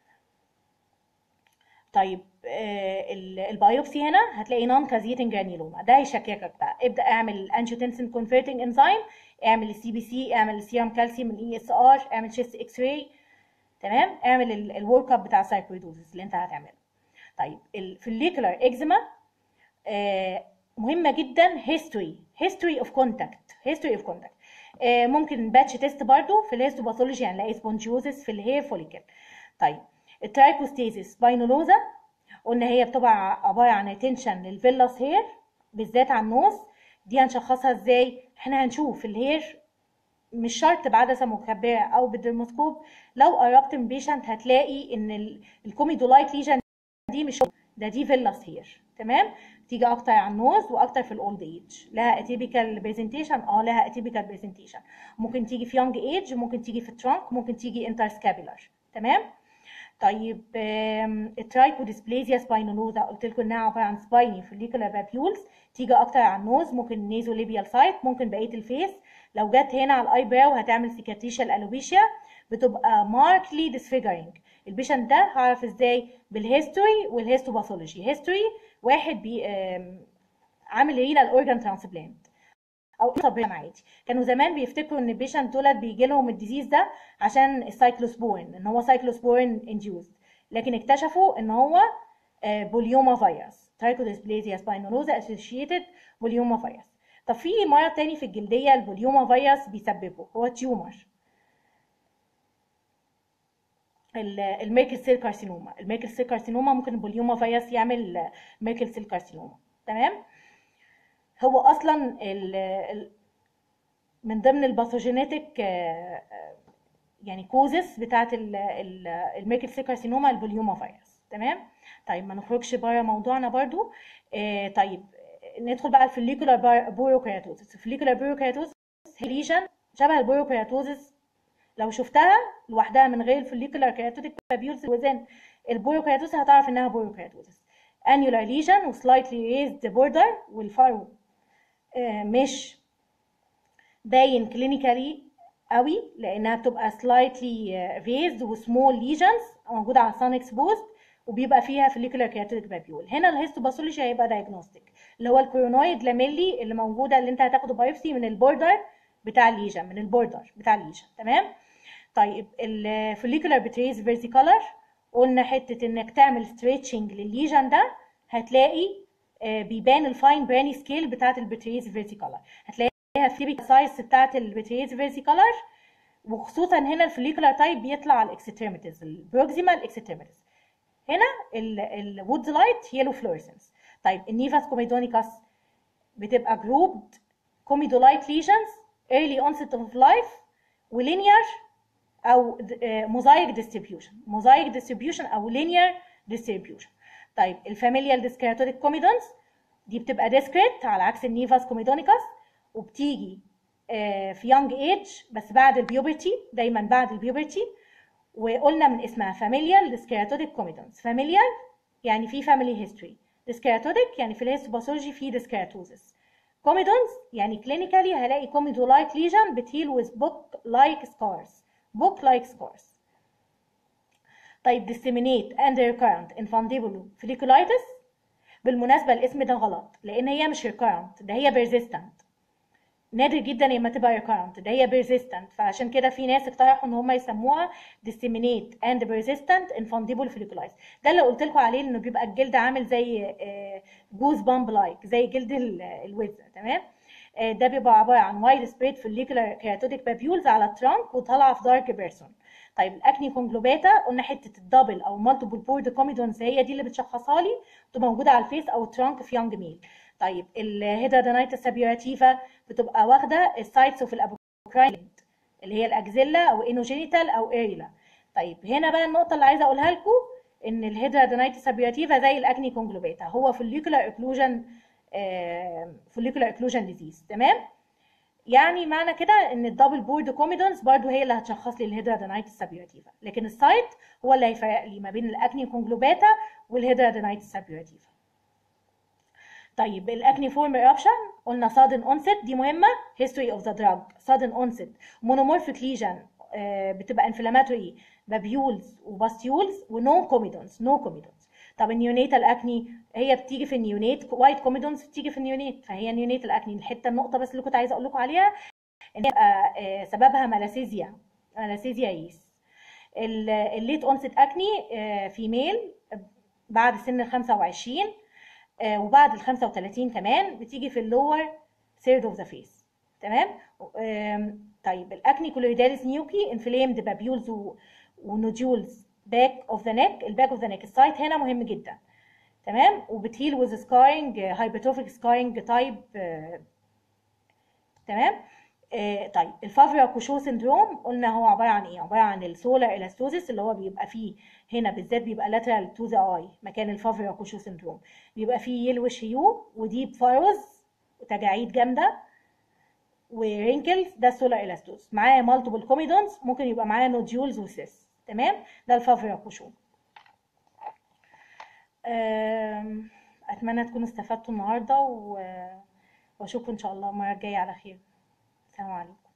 طيب البايوبسي هنا هتلاقي نون كازيتنج جرانيلوما ده يشككك بقى ابدا اعمل الانجيوتنسين كونفرتنج انزيم اعمل السي بي سي اعمل السيرم كالسيوم الاي اس ار اعمل شيست اكس راي تمام اعمل الورك اب بتاع السايكويدوزس اللي انت هتعمله طيب الفوليكولار اكزيما آه مهمه جدا هيستوري هيستوري اوف كونتاكت هيستوري اوف كونتاكت ممكن باتش تيست برضو في الهيستوباثولوجي هنلاقي سبونجيوزس في الهير فوليكل طيب الترايكوستيزيس باينولوزا قلنا هي بتبقى عباره عن ريتنشن للفيلاس هير بالذات على النوز دي هنشخصها ازاي احنا هنشوف الهير مش شرط بعدسه مكبره او بالدرموسكوب لو قربت من بيشنت هتلاقي ان الكوميدولايت ليجن دي مش ده دي فيلاس هير تمام تيجي اكتر على النوز واكتر في الاولد ايج لها اتيبيكال برزنتيشن اه لها اتيبيكال برزنتيشن ممكن تيجي في يونج ايج ممكن تيجي في الترانك ممكن تيجي انترسكابيلر تمام طيب الترايكو ديسبليزيا سباينولوزا قلت لكم انها عباره عن سبايني فوليكولار بابيولز تيجي اكتر على النوز ممكن نيزو ليبيال سايت ممكن بقيه الفيس لو جت هنا على الاي براو هتعمل سيكاتريشال الوبيشيا بتبقى ماركلي ديسفيجرنج البيشنت ده هعرف ازاي بالهيستوري والهيستوباثولوجي هيستوري واحد بي عامل رينال اورجان ترانسبلانت او طبيعي عادي كانوا زمان بيفتكروا ان البيشنت دولت بيجي لهم الديزيز ده عشان السايكلوسبورين ان هو سايكلوسبورين انديوزد لكن اكتشفوا ان هو بوليوما فيروس ترايكوديسبليزيا سباينولوزا اسوشيتد بوليوما فيروس طب في مرض تاني في الجلديه البوليوما فيروس بيسببه هو تيومر الميركل سيل كارسينوما الميركل سيل كارسينوما ممكن البوليوما فيروس يعمل ميركل سيل كارسينوما تمام هو اصلا ال ال من ضمن الباثوجينيتك يعني كوزس بتاعه الميركل سيل كارسينوما البوليوما فيروس تمام طيب ما نخرجش بره موضوعنا برضو آه طيب ندخل بقى الفوليكولار بوروكيراتوزس الفوليكولار بوروكيراتوزس هي ليجن شبه البوروكيراتوزس لو شفتها لوحدها من غير الفوليكولار كيراتوتيك بابيولز وزن البوروكيراتوزس هتعرف انها بوروكيراتوزس annular lesion و slightly raised border والفرو آه مش باين كلينيكالي قوي لانها بتبقى slightly raised و small lesions موجوده على sun exposed وبيبقى فيها فوليكولار كيراتوتيك بابيول هنا الهيستوباثولوجي هيبقى دايجنوستيك اللي هو الكورونويد لاميلي اللي موجوده اللي انت هتاخده بايوبسي من البوردر بتاع الليجن من البوردر بتاع الليجن تمام طيب الفوليكولار بتريز فيرتيكولار قلنا حته انك تعمل ستريتشنج للليجن ده هتلاقي آه، بيبان الفاين براني سكيل بتاعت البتريز فيرتيكولار هتلاقيها في التيبيكال سايز بتاعت البتريز فيرتيكولار وخصوصا هنا الفوليكولار تايب بيطلع على الاكستريميتيز البروكسيمال اكستريميتيز هنا الوودز لايت يلو فلورسنس طيب النيفاس كوميدونيكاس بتبقى جروبد كوميدولايت ليجنز early onset of life ولينير او موزايك ديستريبيوشن موزايك ديستريبيوشن او لينير ديستريبيوشن طيب الفاميليال ديسكرياتوريك كوميدونز دي بتبقى ديسكريت على عكس النيفاس كوميدونيكاس وبتيجي آه، في يونج ايج بس بعد البيوبرتي دايما بعد البيوبرتي وقلنا من اسمها فاميليال ديسكرياتوريك كوميدونز فاميليال يعني في فاميلي هيستوري ديسكرياتوريك يعني في الهيستوباثولوجي في ديسكرياتوزس كوميدونز يعني كلينيكالي هلاقي كوميدولايت ليجن بتهيل with book like scars book like scars طيب disseminate and recurrent infundibulous folliculitis بالمناسبة الاسم ده غلط لأن هي مش recurrent ده هي persistent نادر جدا لما تبقى recurrent ده هي persistent فعشان كده في ناس اقترحوا ان هم يسموها disseminate and persistent infundibulous folliculitis ده اللي قلت لكم عليه انه بيبقى الجلد عامل زي جوز بامب لايك زي جلد الوز تمام آه، ده بيبقى عباره عن وايد سبريد فوليكولار كيراتوتيك بابيولز على الترانك وطالعه في دارك بيرسون طيب الاكني كونجلوباتا قلنا حته الدبل او مالتيبل بورد كوميدونز هي دي اللي بتشخصها لي بتبقى موجوده على الفيس او الترانك في يونج ميل طيب الهيدرادينايتس سابيوراتيفا بتبقى واخده السايتس اوف الابوكراين اللي هي الاكزيلا او انوجينيتال او ايريلا طيب هنا بقى النقطه اللي عايزه اقولها لكم ان الهيدرادينايتس سابيوراتيفا زي الاكني كونجلوباتا هو فوليكولار اكلوجن فوليكولار اكلوجن ديزيز تمام يعني معنى كده ان الدبل بورد كوميدونز برضو هي اللي هتشخص لي الهيدرادينايتس سابيوراتيفا لكن السايت هو اللي هيفرق لي ما بين الاكني كونجلوباتا والهيدرادينايتس سابيوراتيفا طيب الاكني فورم ايربشن قلنا sudden onset دي مهمه history of the drug sudden onset monomorphic lesion آه، بتبقى inflammatory babules وباستيولز ونو كوميدونز نو كوميدونز طب النيونيتال اكني هي بتيجي في النيونيت وايت كوميدونز بتيجي في النيونيت فهي نيونيتال اكني الحته النقطه بس اللي كنت عايزه اقول لكم عليها ان يبقى آه، سببها ملاسيزيا ملاسيزيا يس الليت اونست اكني في ميل بعد سن ال 25 آه، وبعد ال 35 كمان بتيجي في اللور ثيرد اوف ذا فيس تمام آم، طيب الاكني كولويداليس نيوكي انفليمد بابيولز ونوديولز باك اوف ذا نيك الباك اوف ذا نيك السايت هنا مهم جدا تمام وبتهيل وذ سكارينج هايبرتروفيك سكارينج تايب تمام آه طيب الفافرا كوشو سندروم قلنا هو عباره عن ايه عباره عن السولار الاستوزيس اللي هو بيبقى فيه هنا بالذات بيبقى لاترال تو ذا اي مكان الفافرا كوشو سندروم بيبقى فيه يلوش هيو وديب فاروز وتجاعيد جامده ورينكلز ده السولار الاستوز معاه مالتيبل كوميدونز ممكن يبقى معاه نوديولز وسيس تمام ده الفافرا كوشو آم، اتمنى تكونوا استفدتوا النهارده و- واشوفكم ان شاء الله المره الجايه على خير السلام عليكم